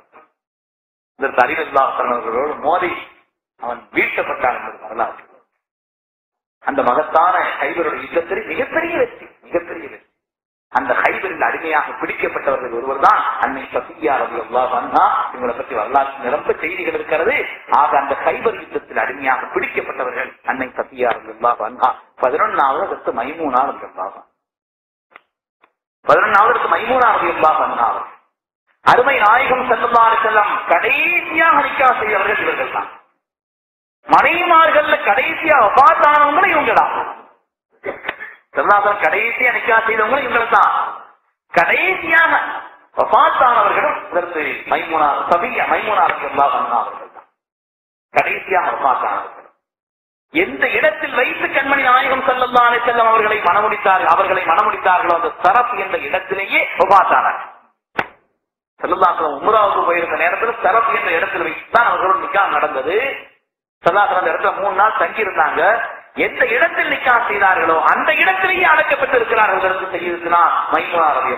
இதற்கு அறிவில்லா பிறந்தவர்களோடு மோதி அவன் வீழ்த்தப்பட்டான் என்பது வரலாறு அந்த மகத்தான ஹைபருடைய யுத்தத்தில் மிகப்பெரிய வெற்றி மிகப்பெரிய வெற்றி அந்த ஹைபரில் அடிமையாக பிடிக்கப்பட்டவர்கள் ஒருவர் தான் அன்னை சசியா ரவி அல்லா வந்தா இவங்களை பற்றி வரலாற்று நிரம்ப செய்திகள் இருக்கிறது ஆக அந்த ஹைபர் யுத்தத்தில் அடிமையாக பிடிக்கப்பட்டவர்கள் அன்னை சசியா ரவி அல்லா வந்தா பதினொன்னாவது அதற்கு மைமூனாவது அல்லாஹ் பதினொன்னாவது மைமூனாவது அல்லா வந்தா அவர் அருமை நாயகம் செல்லல்லாறு செல்லம் கடைசியாக நிக்கா செய்தவர்கள் இவர்கள் தான் மனைவிமார்கள் கடைசியா அபாத்தானவங்களும் இவங்க தான் செல்லாசன் கடைசியா நிக்கா செய்தவங்களும் இவங்க தான் கடைசியாக வபாத்தானவர்களும் இதற்கு மைமுனா சபிய மைமுனார்கள் அவர்கள் தான் கடைசியாக வபாத்தானவர்கள் எந்த இடத்தில் வைத்து கண்மணி நாயகம் செல்லல்லானே செல்லம் அவர்களை மனமுடித்தார்கள் அவர்களை மனமுடித்தார்களோ அந்த சரப் என்ற இடத்திலேயே வபாத்தானார்கள் செல்லல்லாசலம் உமராவுக்கு போயிருந்த நேரத்தில் சரப் என்ற இடத்தில் வைத்துதான் அவர்களோட நிக்கா நடந்தது செல்லாசலம் அந்த இடத்துல மூணு நாள் தங்கி இருந்தாங்க எந்த இடத்தில் நிக்கா செய்தார்களோ அந்த இடத்திலேயே அழைக்கப்பட்டு இருக்கிறார்கள் இதற்கு செய்திருக்கிறா மைமுனா ரவி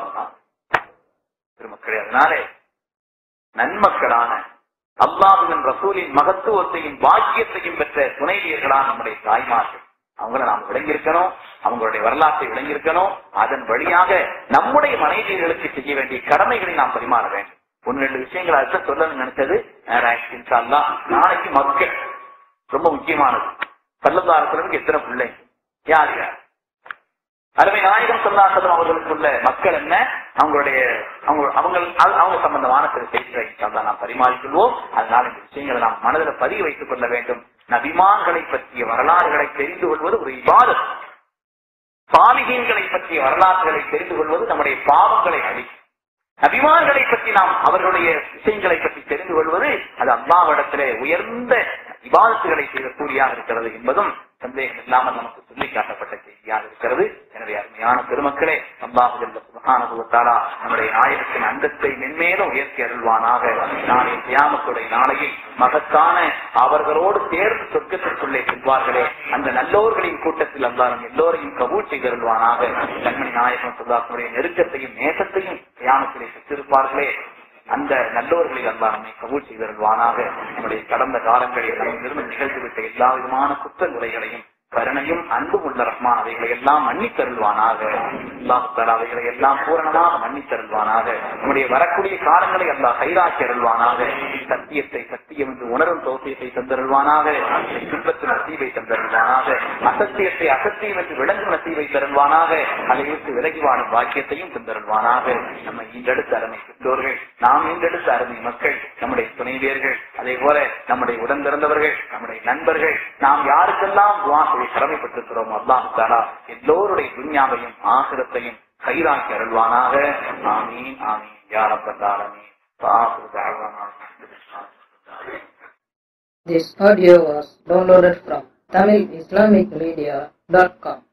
திருமக்களே அதனாலே நன்மக்களான அல்லாஹின் ரசூலின் மகத்துவத்தையும் பாக்கியத்தையும் பெற்ற துணைவியர்களான நம்முடைய தாய்மார்கள் அவங்கள நாம் விளங்கியிருக்கணும் அவங்களுடைய வரலாற்றை விளங்கியிருக்கணும் அதன் வழியாக நம்முடைய மனைவியர்களுக்கு செய்ய வேண்டிய கடமைகளை நாம் பரிமாற வேண்டும் ஒன்னு ரெண்டு விஷயங்கள் அடுத்த சொல்லணும்னு நினைச்சது நாளைக்கு மக்கள் ரொம்ப முக்கியமானது பல்லதாரத்திற்கு எத்தனை பிள்ளை யார் யார் அருமை நாயகம் சொல்லாசலம் அவர்களுக்குள்ள மக்கள் என்ன அவங்களுடைய அவங்க அவங்க அவங்க சம்பந்தமான சில செய்திகளை தான் நாம் பரிமாறிக்கொள்வோம் அதனால் இந்த விஷயங்களை நாம் மனதில் பதிவு வைத்துக் கொள்ள வேண்டும் நபிமான்களை பற்றிய வரலாறுகளை தெரிந்து கொள்வது ஒரு இபாதத் சாலிகீன்களை பற்றிய வரலாறுகளை தெரிந்து கொள்வது நம்முடைய பாவங்களை அழிக்கும் நபிமான்களை பற்றி நாம் அவர்களுடைய விஷயங்களை பற்றி தெரிந்து கொள்வது அது அல்லாவிடத்திலே உயர்ந்த விவாதத்துகளை செய்த கூலியாக இருக்கிறது என்பதும் சந்தேகம் இல்லாமல் நமக்கு சொல்லி காட்டப்பட்ட செய்தியாக இருக்கிறது எனவே அருமையான பெருமக்களே அல்லாஹு ஜல்ல சுப்ஹானஹு வ தஆலா நம்முடைய நாயகத்தின் அந்தத்தை மென்மேலும் உயர்த்தி அருள்வானாக நாளை கியாமத்துடைய நாளையில் மகத்தான அவர்களோடு சேர்ந்து சொர்க்கத்திற்குள்ளே செல்வார்களே அந்த நல்லோர்களின் கூட்டத்தில் அல்லாஹ் நம் எல்லோரையும் கபூல் செய்தருள்வானாக கண்மணி நாயகம் சுல்லாசனுடைய நெருக்கத்தையும் நேசத்தையும் கியாமத்திலே பெற்றிருப்பார்களே அந்த நல்லோர்களில் அல்லாஹ் நம்மை கபூல் செய்தருள்வானாக நம்முடைய கடந்த காலங்களில் நம்மிலிருந்து நிகழ்ந்துவிட்ட எல்லா விதமான குற்ற குறைகளையும் கருணையும் அன்பும் உள்ள ரஹ்மான் அவைகளை எல்லாம் மன்னித்தருள்வானாக அல்லாஹ் தஆலா அவைகளை எல்லாம் பூரணமாக மன்னித்தருள்வானாக நம்முடைய வரக்கூடிய காலங்களை அல்லாஹ் கைராக்கி அருள்வானாக சத்தியத்தை சத்தியம் என்று உணரும் தோசியத்தை தந்தருள்வானாக துன்பத்து நசீவை தந்தருள்வானாக அசத்தியத்தை அசத்தியம் என்று விளங்கும் நசீவை தருள்வானாக அதை விட்டு விலகி வாழும் பாக்கியத்தையும் தந்தருள்வானாக நம்மை ஈண்டெடுத்த அருமை பெற்றோர்கள் நாம் ஈண்டெடுத்த அருமை மக்கள் நம்முடைய துணைவியர்கள் அதே போல நம்முடைய உடன் பிறந்தவர்கள் நம்முடைய நண்பர்கள் நாம் யாருக்கெல்லாம் துவா செய்ய கடமைப்பட்டிருக்கிறோம் அல்லாஹ் தாலா எல்லோருடைய துன்யாவையும் ஆசிரத்தையும் கைராக்கி அருள்வானாக ஆமீன் ஆமீன் யாரப்பட்டாரமீன் This audio was downloaded from TamilIslamicMedia.com.